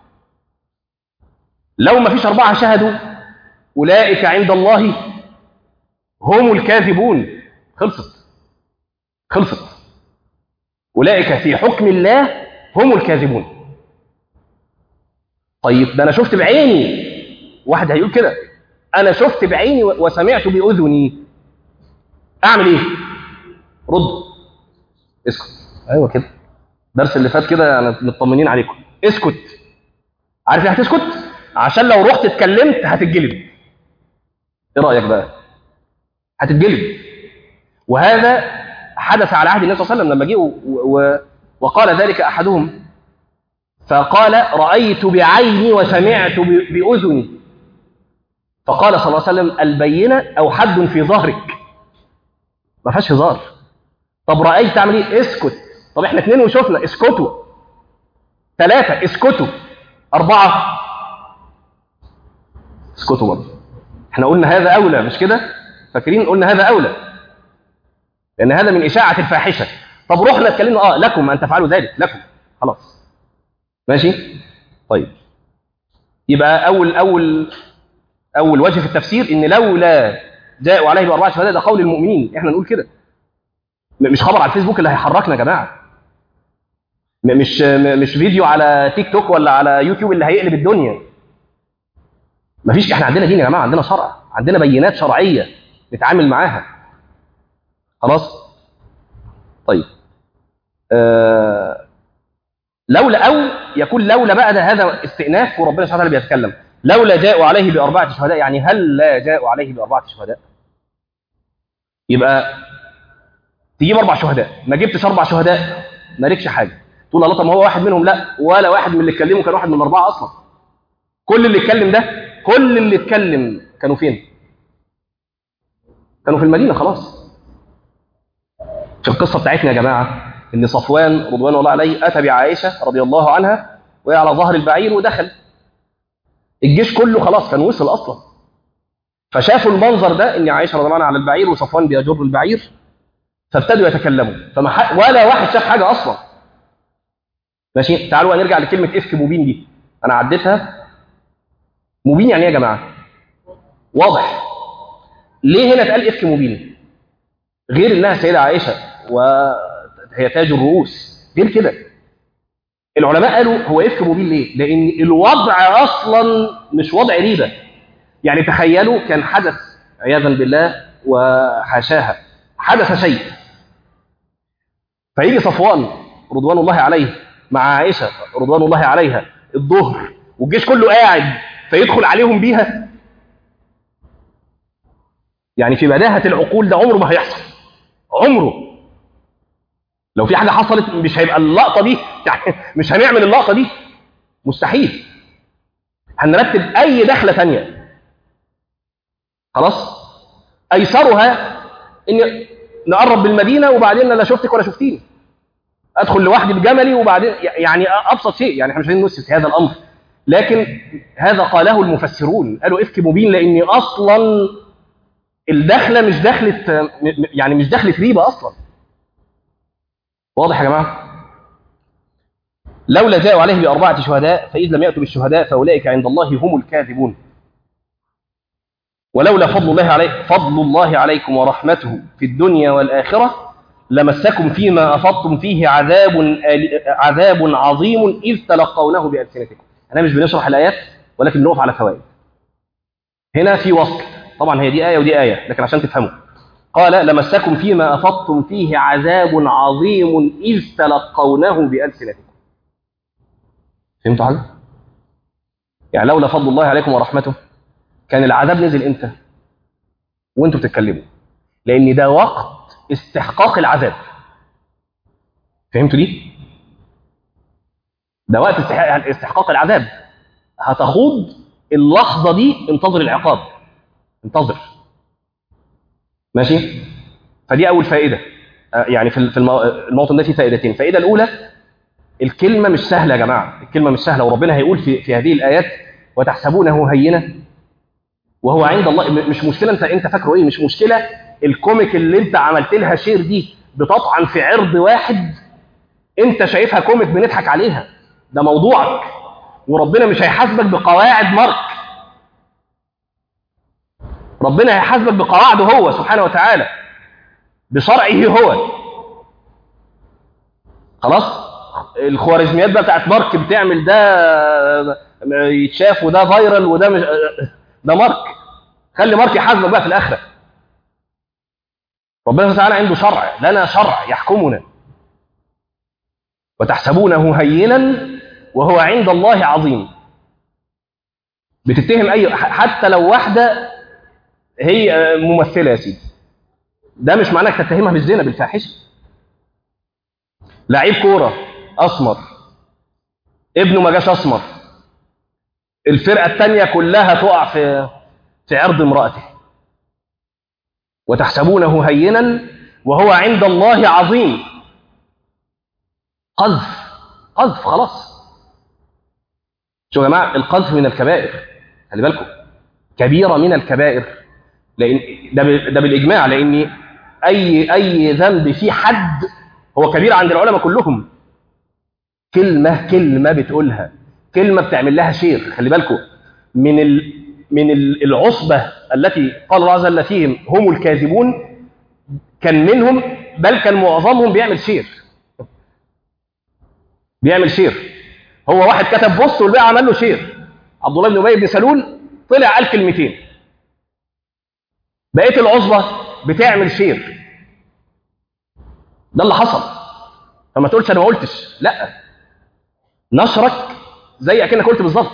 لو ما فيش أربعة شهدوا أولئك عند الله هم الكاذبون خلصت خلصت أولئك في حكم الله هم الكاذبون طيب ده أنا شفت بعيني واحد هيقول كده أنا شفت بعيني وسمعت بأذني أعمل إيه؟ رد اسكت أيوه كده الدرس اللي فات كده أنا مطمنين عليكم اسكت عارف ليه هتسكت؟ عشان لو رحت اتكلمت هتتجلد ايه رايك بقى هتتجلد وهذا حدث على عهد النبي صلى الله عليه وسلم لما جه و... و... وقال ذلك احدهم فقال رايت بعيني وسمعت ب... باذني فقال صلى الله عليه وسلم البينه او حد في ظهرك ما فيهاش هزار طب رايت تعمل ايه اسكت طب احنا اثنين وشفنا اسكتوا ثلاثه اسكتوا اربعه اسكتوا برضه احنا قلنا هذا اولى مش كده فاكرين قلنا هذا اولى لان هذا من اشاعه الفاحشه طب رحنا اتكلمنا اه لكم ان تفعلوا ذلك لكم خلاص ماشي طيب يبقى اول اول اول وجه في التفسير ان لولا جاءوا عليه باربعه شهداء ده قول المؤمنين احنا نقول كده مش خبر على الفيسبوك اللي هيحركنا يا جماعه مش مش فيديو على تيك توك ولا على يوتيوب اللي هيقلب الدنيا مفيش احنا عندنا دين يا جماعه عندنا شرع عندنا بينات شرعيه نتعامل معاها خلاص طيب آه لولا او يكون لولا بقى ده هذا استئناف وربنا سبحانه وتعالى بيتكلم لولا جاءوا عليه باربعه شهداء يعني هل لا جاءوا عليه باربعه شهداء يبقى تجيب اربع شهداء ما جبتش اربع شهداء مالكش حاجه تقول الله طب ما هو واحد منهم لا ولا واحد من اللي اتكلموا كان واحد من الاربعه اصلا كل اللي اتكلم ده كل اللي اتكلم كانوا فين كانوا في المدينه خلاص في القصه بتاعتنا يا جماعه ان صفوان رضوان الله عليه اتى بعائشه رضي الله عنها وهي على ظهر البعير ودخل الجيش كله خلاص كان وصل اصلا فشافوا المنظر ده ان عائشه رضي الله عنها على البعير وصفوان بيجر البعير فابتدوا يتكلموا فما ح... ولا واحد شاف حاجه اصلا ماشي تعالوا نرجع لكلمه افك مبين دي انا عديتها مبين يعني ايه يا جماعه واضح ليه هنا اتقال افك مبين غير انها سيده عائشه وهي تاج الرؤوس غير كده العلماء قالوا هو افك مبين ليه لان الوضع اصلا مش وضع ريبه يعني تخيلوا كان حدث عياذا بالله وحاشاها حدث شيء فيجي صفوان رضوان الله عليه مع عائشه رضوان الله عليها الظهر والجيش كله قاعد فيدخل عليهم بيها يعني في بداهة العقول ده عمره ما هيحصل عمره لو في حاجة حصلت مش هيبقى اللقطة دي يعني مش هنعمل اللقطة دي مستحيل هنرتب أي دخلة ثانية خلاص أيسرها إن نقرب بالمدينة وبعدين لا شفتك ولا شفتيني أدخل لوحدي بجملي وبعدين يعني أبسط شيء يعني احنا مش عايزين نسس هذا الأمر لكن هذا قاله المفسرون قالوا افك مبين لان اصلا الدخله مش دخله يعني مش دخله ريبه اصلا واضح يا جماعه لولا جاءوا عليه باربعه شهداء فاذ لم ياتوا بالشهداء فاولئك عند الله هم الكاذبون ولولا فضل الله علي فضل الله عليكم ورحمته في الدنيا والاخره لمسكم فيما افضتم فيه عذاب عذاب عظيم اذ تلقونه بالسنتكم احنا مش بنشرح الايات ولكن بنقف على فوائد هنا في وصل طبعا هي دي ايه ودي ايه لكن عشان تفهموا قال لمسكم فيما افضتم فيه عذاب عظيم اذ تلقونه بالسنتكم فهمتوا حاجه يعني لولا فضل الله عليكم ورحمته كان العذاب نزل امتى وانتوا بتتكلموا لان ده وقت استحقاق العذاب فهمتوا دي ده وقت استحقاق العذاب هتخوض اللحظه دي انتظر العقاب انتظر ماشي فدي اول فائده يعني في في الموطن ده في فائدتين الفائده الاولى الكلمه مش سهله يا جماعه الكلمه مش سهله وربنا هيقول في في هذه الايات وتحسبونه هينه وهو عند الله مش مشكله انت انت فاكره ايه مش مشكله الكوميك اللي انت عملت لها شير دي بتطعن في عرض واحد انت شايفها كوميك بنضحك عليها ده موضوعك وربنا مش هيحاسبك بقواعد مارك ربنا هيحاسبك بقواعده هو سبحانه وتعالى بشرعه هو خلاص الخوارزميات بقى بتاعت مارك بتعمل ده يتشاف وده فايرال وده مش ده مارك خلي مارك يحاسبك بقى في الاخره ربنا سبحانه وتعالى عنده شرع لنا شرع يحكمنا وتحسبونه هينا وهو عند الله عظيم بتتهم اي حتى لو واحده هي ممثله يا سيدي ده مش معناه انك تتهمها بالزنا بالفاحشه لعيب كوره اسمر ابنه ما جاش اسمر الفرقه الثانيه كلها تقع في في عرض امراته وتحسبونه هينا وهو عند الله عظيم قذف قذف خلاص شو يا جماعه القذف من الكبائر خلي بالكم كبيره من الكبائر لان ده ده بالاجماع لان اي اي ذنب فيه حد هو كبير عند العلماء كلهم كلمه كلمه بتقولها كلمه بتعمل لها شير خلي بالكم من ال من العصبه التي قال الله عز وجل فيهم هم الكاذبون كان منهم بل كان معظمهم بيعمل شير بيعمل شير هو واحد كتب بوست والباقي عمل له شير عبد الله بن ابي بن سلول طلع قال كلمتين بقيه العصبه بتعمل شير ده اللي حصل فما تقولش انا ما قلتش لا نشرك زي اكنك قلت بالظبط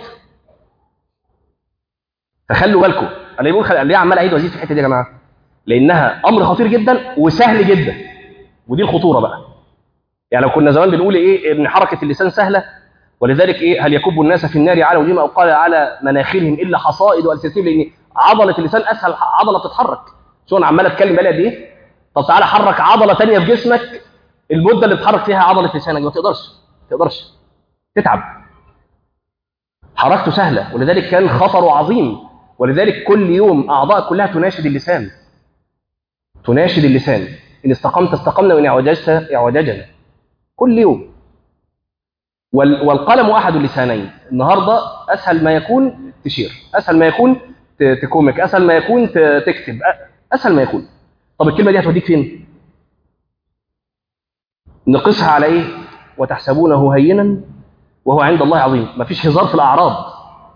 فخلوا بالكم انا بيقول خل... ليه عمال اعيد وازيد في الحته دي يا جماعه لانها امر خطير جدا وسهل جدا ودي الخطوره بقى يعني لو كنا زمان بنقول ايه ان حركه اللسان سهله ولذلك ايه هل يكب الناس في النار على وجوههم او قال على مناخرهم الا حصائد والسنتهم لان عضله اللسان اسهل عضله بتتحرك شو انا عمال اتكلم بقى قد ايه طب تعالى حرك عضله ثانيه في جسمك المده اللي بتحرك فيها عضله لسانك ما تقدرش ما تقدرش تتعب حركته سهله ولذلك كان خطره عظيم ولذلك كل يوم اعضاء كلها تناشد اللسان تناشد اللسان ان استقمت استقمنا وان اعوججت اعوججنا كل يوم والقلم احد اللسانين النهارده اسهل ما يكون تشير اسهل ما يكون تكومك اسهل ما يكون تكتب اسهل ما يكون طب الكلمه دي هتوديك فين نقصها على ايه وتحسبونه هينا وهو عند الله عظيم مفيش هزار في الاعراض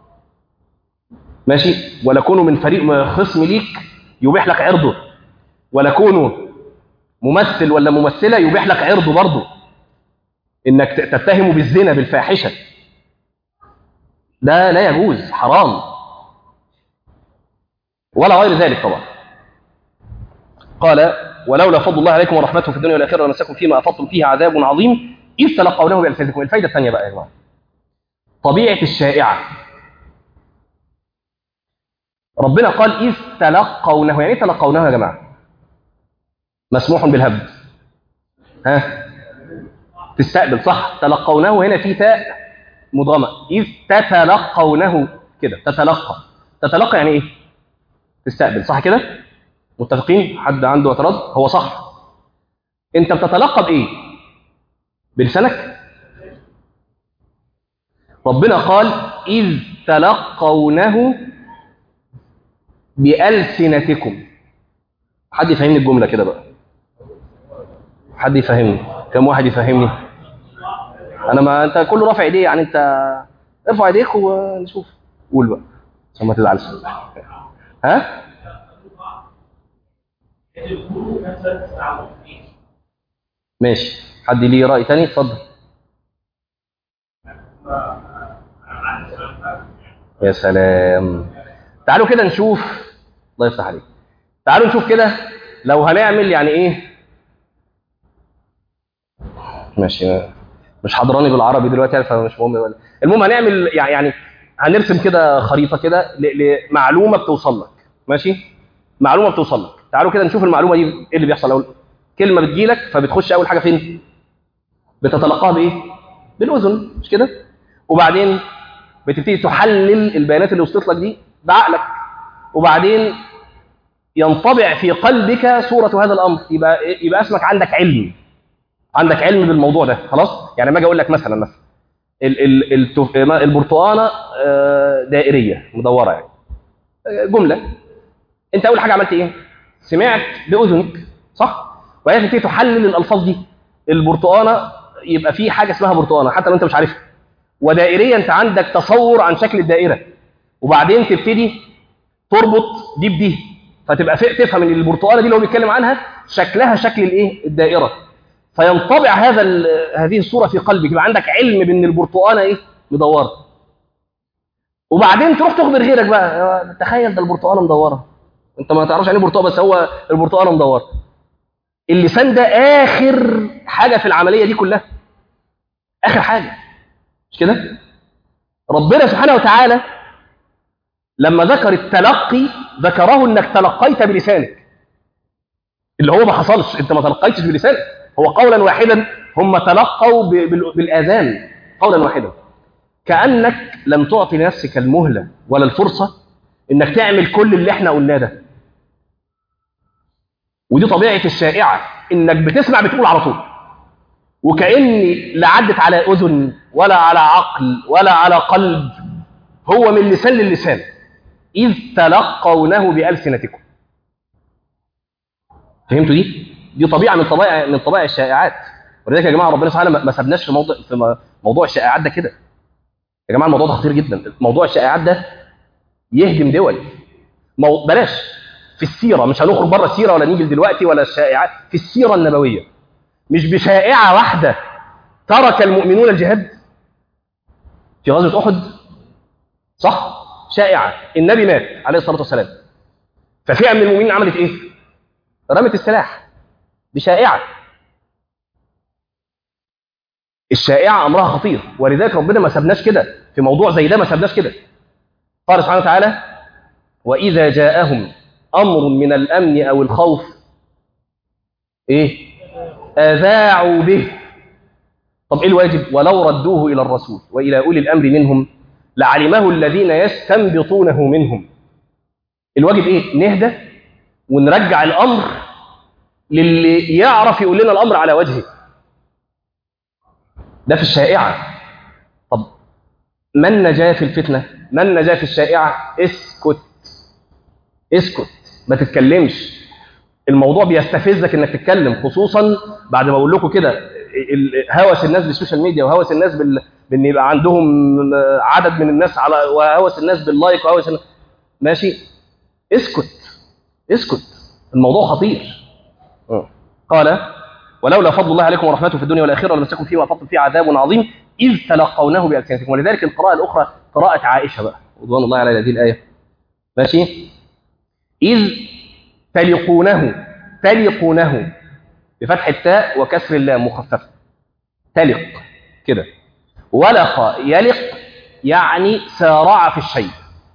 ماشي ولا كونوا من فريق خصم ليك يبيح لك عرضه ولا كونوا ممثل ولا ممثله يبيح لك عرضه برضه انك تتهمه بالزنا بالفاحشه ده لا يجوز حرام ولا غير ذلك طبعا قال ولولا فضل الله عليكم ورحمته في الدنيا والاخره لمسكم فيما افضتم فيه عذاب عظيم اذ تلقونه بالفاظكم الفائده الثانيه بقى يا جماعه طبيعه الشائعه ربنا قال اذ تلقونه يعني ايه تلقونه يا جماعه مسموح بالهبد ها تستقبل صح تلقونه هنا في تاء مضغمه اذ تتلقونه كده تتلقى تتلقى يعني ايه تستقبل صح كده متفقين حد عنده اعتراض هو صح انت بتتلقى بايه بلسانك ربنا قال اذ تلقونه بألسنتكم حد يفهمني الجملة كده بقى حد يفهمني كم واحد يفهمني انا ما انت كله رافع ايديه يعني انت ارفع ايديك ونشوف قول بقى عشان ما تزعلش ها ماشي حد ليه رأي تاني اتفضل يا سلام تعالوا كده نشوف الله يفتح عليك تعالوا نشوف كده لو هنعمل يعني ايه ماشي مش حضراني بالعربي دلوقتي فمش مهم المهم هنعمل يعني هنرسم كده خريطه كده لمعلومه بتوصل لك ماشي معلومه بتوصل لك تعالوا كده نشوف المعلومه دي ايه اللي بيحصل اول كلمه بتجيلك فبتخش اول حاجه فين بتتلقاها بايه بالاذن مش كده وبعدين بتبتدي تحلل البيانات اللي وصلت لك دي بعقلك وبعدين ينطبع في قلبك صورة هذا الأمر يبقى يبقى اسمك عندك علم عندك علم بالموضوع ده خلاص يعني ما اجي اقول لك مثلا مثلا ال- ال- التف- البرتقانه آه، دائريه مدوره يعني آه، جمله انت اول حاجه عملت ايه سمعت باذنك صح وهي تبتدي تحلل الالفاظ دي البرتقانه يبقى في حاجه اسمها برتقانه حتى لو انت مش عارفها ودائريه انت عندك تصور عن شكل الدائره وبعدين تبتدي تربط دي بدي فتبقى في- تفهم ان البرتقانه دي اللي هو بيتكلم عنها شكلها شكل الايه الدائره فينطبع هذا ال- هذه الصوره في قلبك يبقى عندك علم بان البرتقانه ايه مدوره وبعدين تروح تخبر غيرك بقى تخيل ده البرتقانه مدوره انت ما تعرفش يعني ايه برتقانه بس هو البرتقانه مدوره اللسان ده اخر حاجه في العمليه دي كلها اخر حاجه مش كده ربنا سبحانه وتعالى لما ذكر التلقي ذكره انك تلقيت بلسانك اللي هو ما حصلش انت ما تلقيتش بلسانك هو قولا واحدا هم تلقوا ب- بال- بالاذان قولا واحدا كانك لم تعطي لنفسك المهله ولا الفرصه انك تعمل كل اللي احنا قلناه ده ودي طبيعه الشائعه انك بتسمع بتقول على طول وكأن لا عدت على اذن ولا على عقل ولا على قلب هو من لسان للسان اذ تلقونه بالسنتكم فهمتوا دي دي طبيعه من طبائع من طبائع الشائعات ولذلك يا جماعه ربنا سبحانه ما ما سابناش في موضوع في م- موضوع الشائعات ده كده يا جماعه الموضوع ده خطير جدا موضوع الشائعات ده يهدم دول مو... بلاش في السيره مش هنخرج بره السيره ولا نيجي دلوقتي ولا الشائعات في السيره النبويه مش بشائعه واحده ترك المؤمنون الجهاد في غزوه احد صح شائعه النبي مات عليه الصلاه والسلام ففئه من المؤمنين عملت ايه رمت السلاح بشائعه الشائعه امرها خطير ولذلك ربنا ما سابناش كده في موضوع زي ده ما سابناش كده قال سبحانه وتعالى واذا جاءهم امر من الامن او الخوف ايه اذاعوا به طب ايه الواجب ولو ردوه الى الرسول والى اولي الامر منهم لعلمه الذين يستنبطونه منهم الواجب ايه نهدى ونرجع الامر للي يعرف يقول لنا الامر على وجهه ده في الشائعه طب من نجا في الفتنه من نجا في الشائعه اسكت اسكت ما تتكلمش الموضوع بيستفزك انك تتكلم خصوصا بعد ما اقول لكم كده ال- هوس الناس بالسوشيال ميديا وهوس الناس بال... بان يبقى عندهم عدد من الناس على وهوس الناس باللايك وهوس الناس... ماشي اسكت اسكت الموضوع خطير آه. قال ولولا فضل الله عليكم ورحمته في الدنيا والاخره لمسكم فيه وافضتم فيه عذاب عظيم اذ تلقونه بالسنتكم ولذلك القراءه الاخرى قراءه عائشه بقى رضوان الله على هذه الايه ماشي اذ تلقونه تلقونه بفتح التاء وكسر اللام مخففه تلق كده ولق يلق يعني سارع في الشيء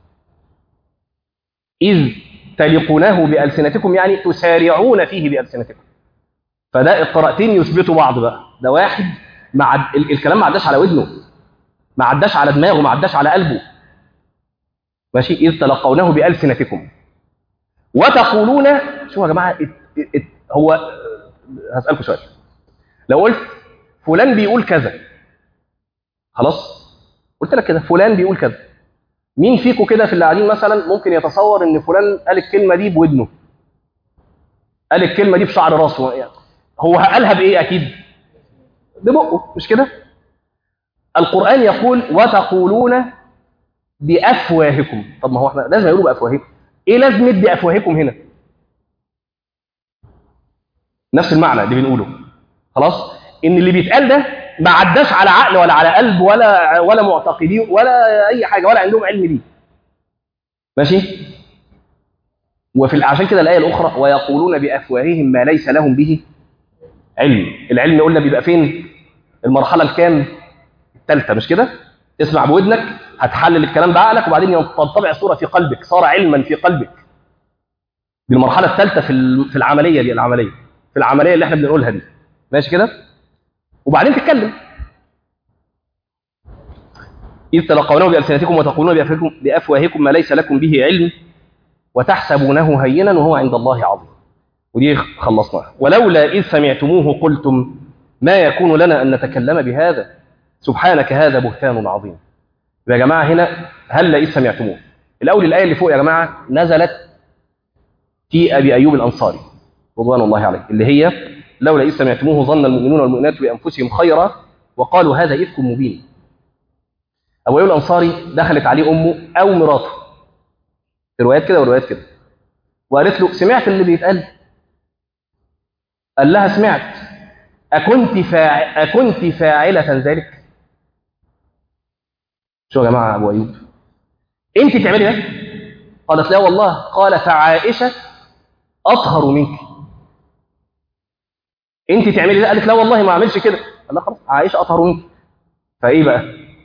إذ تلقونه بألسنتكم يعني تسارعون فيه بألسنتكم فده القراءتين يثبتوا بعض بقى ده واحد مع ال- الكلام ما عداش على ودنه ما عداش على دماغه ما عداش على قلبه ماشي إذ تلقونه بألسنتكم وتقولون شوفوا يا جماعة ات ات ات هو هسألكم سؤال لو قلت فلان بيقول كذا خلاص قلت لك كده فلان بيقول كذا مين فيكم كده في اللي قاعدين مثلا ممكن يتصور ان فلان قال الكلمه دي بودنه قال الكلمه دي بشعر راسه يعني هو قالها بايه اكيد ببقه مش كده القران يقول وتقولون بافواهكم طب ما هو احنا لازم يقولوا بافواهكم ايه لازمه بافواهكم هنا نفس المعنى اللي بنقوله خلاص ان اللي بيتقال ده ما عداش على عقل ولا على قلب ولا ولا معتقدين ولا اي حاجه ولا عندهم علم بيه ماشي وفي عشان كده الايه الاخرى ويقولون بافواههم ما ليس لهم به علم العلم قلنا بيبقى فين المرحله الكام الثالثه مش كده اسمع بودنك هتحلل الكلام بعقلك وبعدين تنطبع الصوره في قلبك صار علما في قلبك دي المرحله الثالثه في ال- في العمليه دي العمليه في العمليه اللي احنا بنقولها دي ماشي كده وبعدين تتكلم إذ تلقونه بألسنتكم وتقولون بأفواهكم, بأفواهكم ما ليس لكم به علم وتحسبونه هينا وهو عند الله عظيم ودي خلصناها ولولا إذ سمعتموه قلتم ما يكون لنا أن نتكلم بهذا سبحانك هذا بهتان عظيم يا جماعة هنا هل إذ سمعتموه الأول الآية اللي فوق يا جماعة نزلت في أبي أيوب الأنصاري رضوان الله عليه اللي هي لولا إذ سمعتموه ظن المؤمنون والمؤمنات بأنفسهم خيرا وقالوا هذا إفك مبين أبو أيوب الأنصاري دخلت عليه أمه أو مراته في روايات كده وروايات كده وقالت له سمعت اللي بيتقال قال لها سمعت أكنت, فاع... أكنت فاعلة ذلك شو يا جماعة أبو أيوب أنت تعملي ده قالت لا والله قال فعائشة أطهر منك أنت تعملي ده قالت لا والله ما أعملش كده قال لا خلاص عائشة أطهر منك فإيه بقى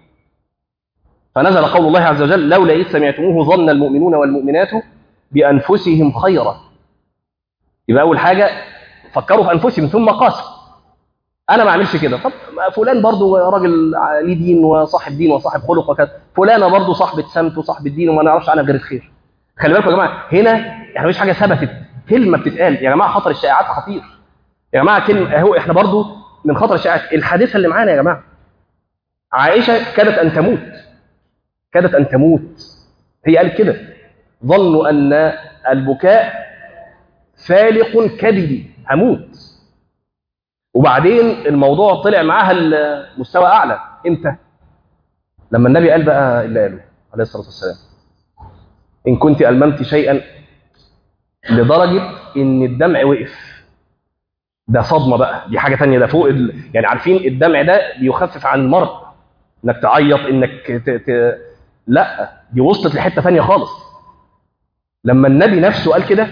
فنزل قول الله عز وجل لولا إذ سمعتموه ظن المؤمنون والمؤمنات بأنفسهم خيرا يبقى أول حاجة فكروا في أنفسهم ثم قاسوا أنا ما أعملش كده طب فلان برضو راجل ليه دين وصاحب دين وصاحب خلق وكذا فلانة برضو صاحبة سمت وصاحبة دين وما نعرفش عنها غير الخير خلي بالكم يا جماعة هنا يعني مش حاجة ثبتت كلمة بتتقال يا جماعة خطر الشائعات خطير يا جماعة كلمة هو إحنا برضو من خطر الشائعات الحادثة اللي معانا يا جماعة عائشة كادت أن تموت كادت أن تموت هي قالت كده ظنوا أن البكاء فالق كبدي هموت وبعدين الموضوع طلع معاها المستوى أعلى إمتى؟ لما النبي قال بقى اللي قاله عليه الصلاة والسلام إن كنت ألممت شيئا لدرجة إن الدمع وقف ده صدمة بقى دي حاجة تانية ده فوق ال... يعني عارفين الدمع ده بيخفف عن المرض إنك تعيط إنك ت... ت... لا دي وصلت لحته ثانيه خالص لما النبي نفسه قال كده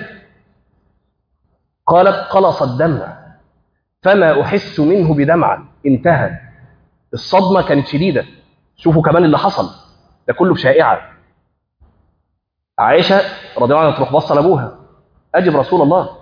قالت قلص الدمع فما احس منه بدمعه انتهى الصدمه كانت شديده شوفوا كمان اللي حصل ده كله بشائعه عائشه رضي الله عنها تروح بصه لابوها اجب رسول الله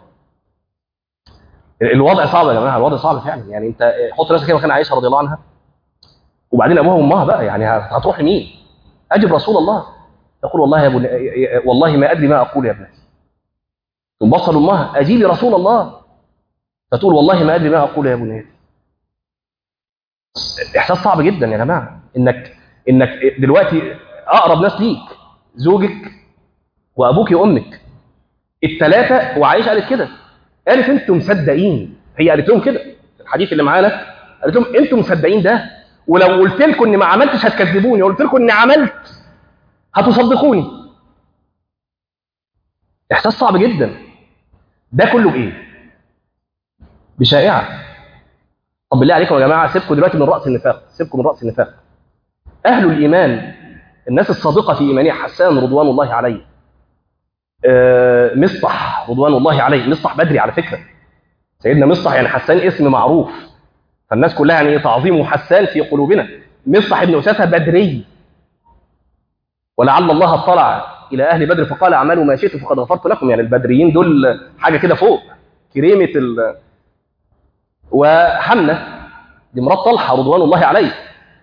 الوضع صعب يا جماعه الوضع صعب فعلا يعني انت حط نفسك كده مكان عائشه رضي الله عنها وبعدين ابوها وامها بقى يعني هتروح لمين أجب رسول الله يقول والله يا ابن والله ما أدري ما أقول يا ابنتي ثم بصل أمها أجيبي رسول الله فتقول والله ما أدري ما أقول يا بنيتي إحساس صعب جدا يا جماعة إنك إنك دلوقتي أقرب ناس ليك زوجك وأبوك وأمك الثلاثة وعائشة قالت كده قالت أنتم مصدقين هي قالت لهم كده الحديث اللي معانا قالت لهم أنتم مصدقين ده ولو قلت لكم اني ما عملتش هتكذبوني قلت لكم اني عملت هتصدقوني احساس صعب جدا ده كله بايه بشائعه طب بالله عليكم يا جماعه سيبكم دلوقتي من راس النفاق سيبكم من راس النفاق اهل الايمان الناس الصادقه في ايمانها حسان رضوان الله عليه آه مصطح رضوان الله عليه مصطح بدري على فكره سيدنا مصطح يعني حسان اسم معروف فالناس كلها يعني تعظيم حسان في قلوبنا مصطح بن أساسة بدري ولعل الله اطلع إلى أهل بدر فقال اعملوا ما شئتم فقد غفرت لكم يعني البدريين دول حاجة كده فوق كريمة ال وحمنة دي مرات طلحة رضوان الله عليه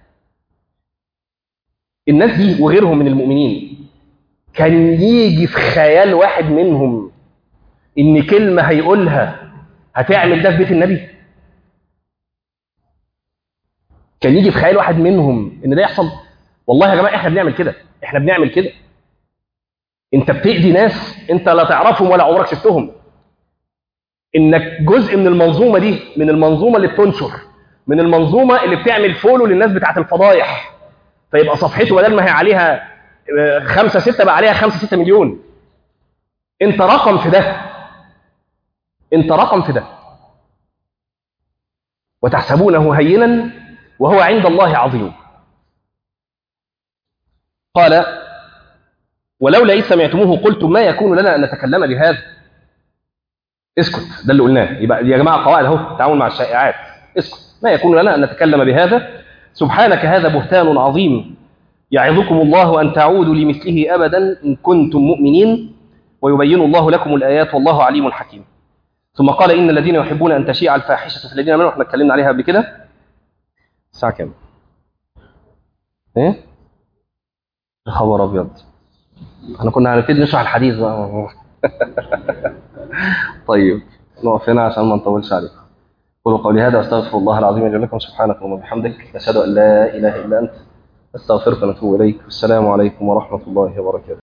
الناس دي وغيرهم من المؤمنين كان يجي في خيال واحد منهم إن كلمة هيقولها هتعمل ده في بيت النبي كان يجي في خيال واحد منهم ان ده يحصل والله يا جماعه احنا بنعمل كده احنا بنعمل كده انت بتأذي ناس انت لا تعرفهم ولا عمرك شفتهم انك جزء من المنظومه دي من المنظومه اللي بتنشر من المنظومه اللي بتعمل فولو للناس بتاعت الفضايح فيبقى صفحته بدل ما هي عليها خمسة ستة بقى عليها خمسة ستة مليون انت رقم في ده انت رقم في ده وتحسبونه هينا وهو عند الله عظيم قال ولولا إذ سمعتموه قلتم ما يكون لنا أن نتكلم بهذا اسكت ده اللي قلناه يبقى يا جماعة قواعد اهو التعامل مع الشائعات اسكت ما يكون لنا أن نتكلم بهذا سبحانك هذا بهتان عظيم يعظكم الله أن تعودوا لمثله أبدا إن كنتم مؤمنين ويبين الله لكم الآيات والله عليم حكيم ثم قال إن الذين يحبون أن تشيع الفاحشة في الذين آمنوا احنا اتكلمنا عليها قبل كده الساعة كام؟ ايه؟ خبر ابيض احنا كنا هنبتدي نشرح الحديث بقى طيب نقف هنا عشان ما نطولش عليكم قولوا قولي هذا واستغفر الله العظيم لي ولكم سبحانك اللهم وبحمدك نشهد ان لا اله الا انت استغفرك ونتوب اليك والسلام عليكم ورحمه الله وبركاته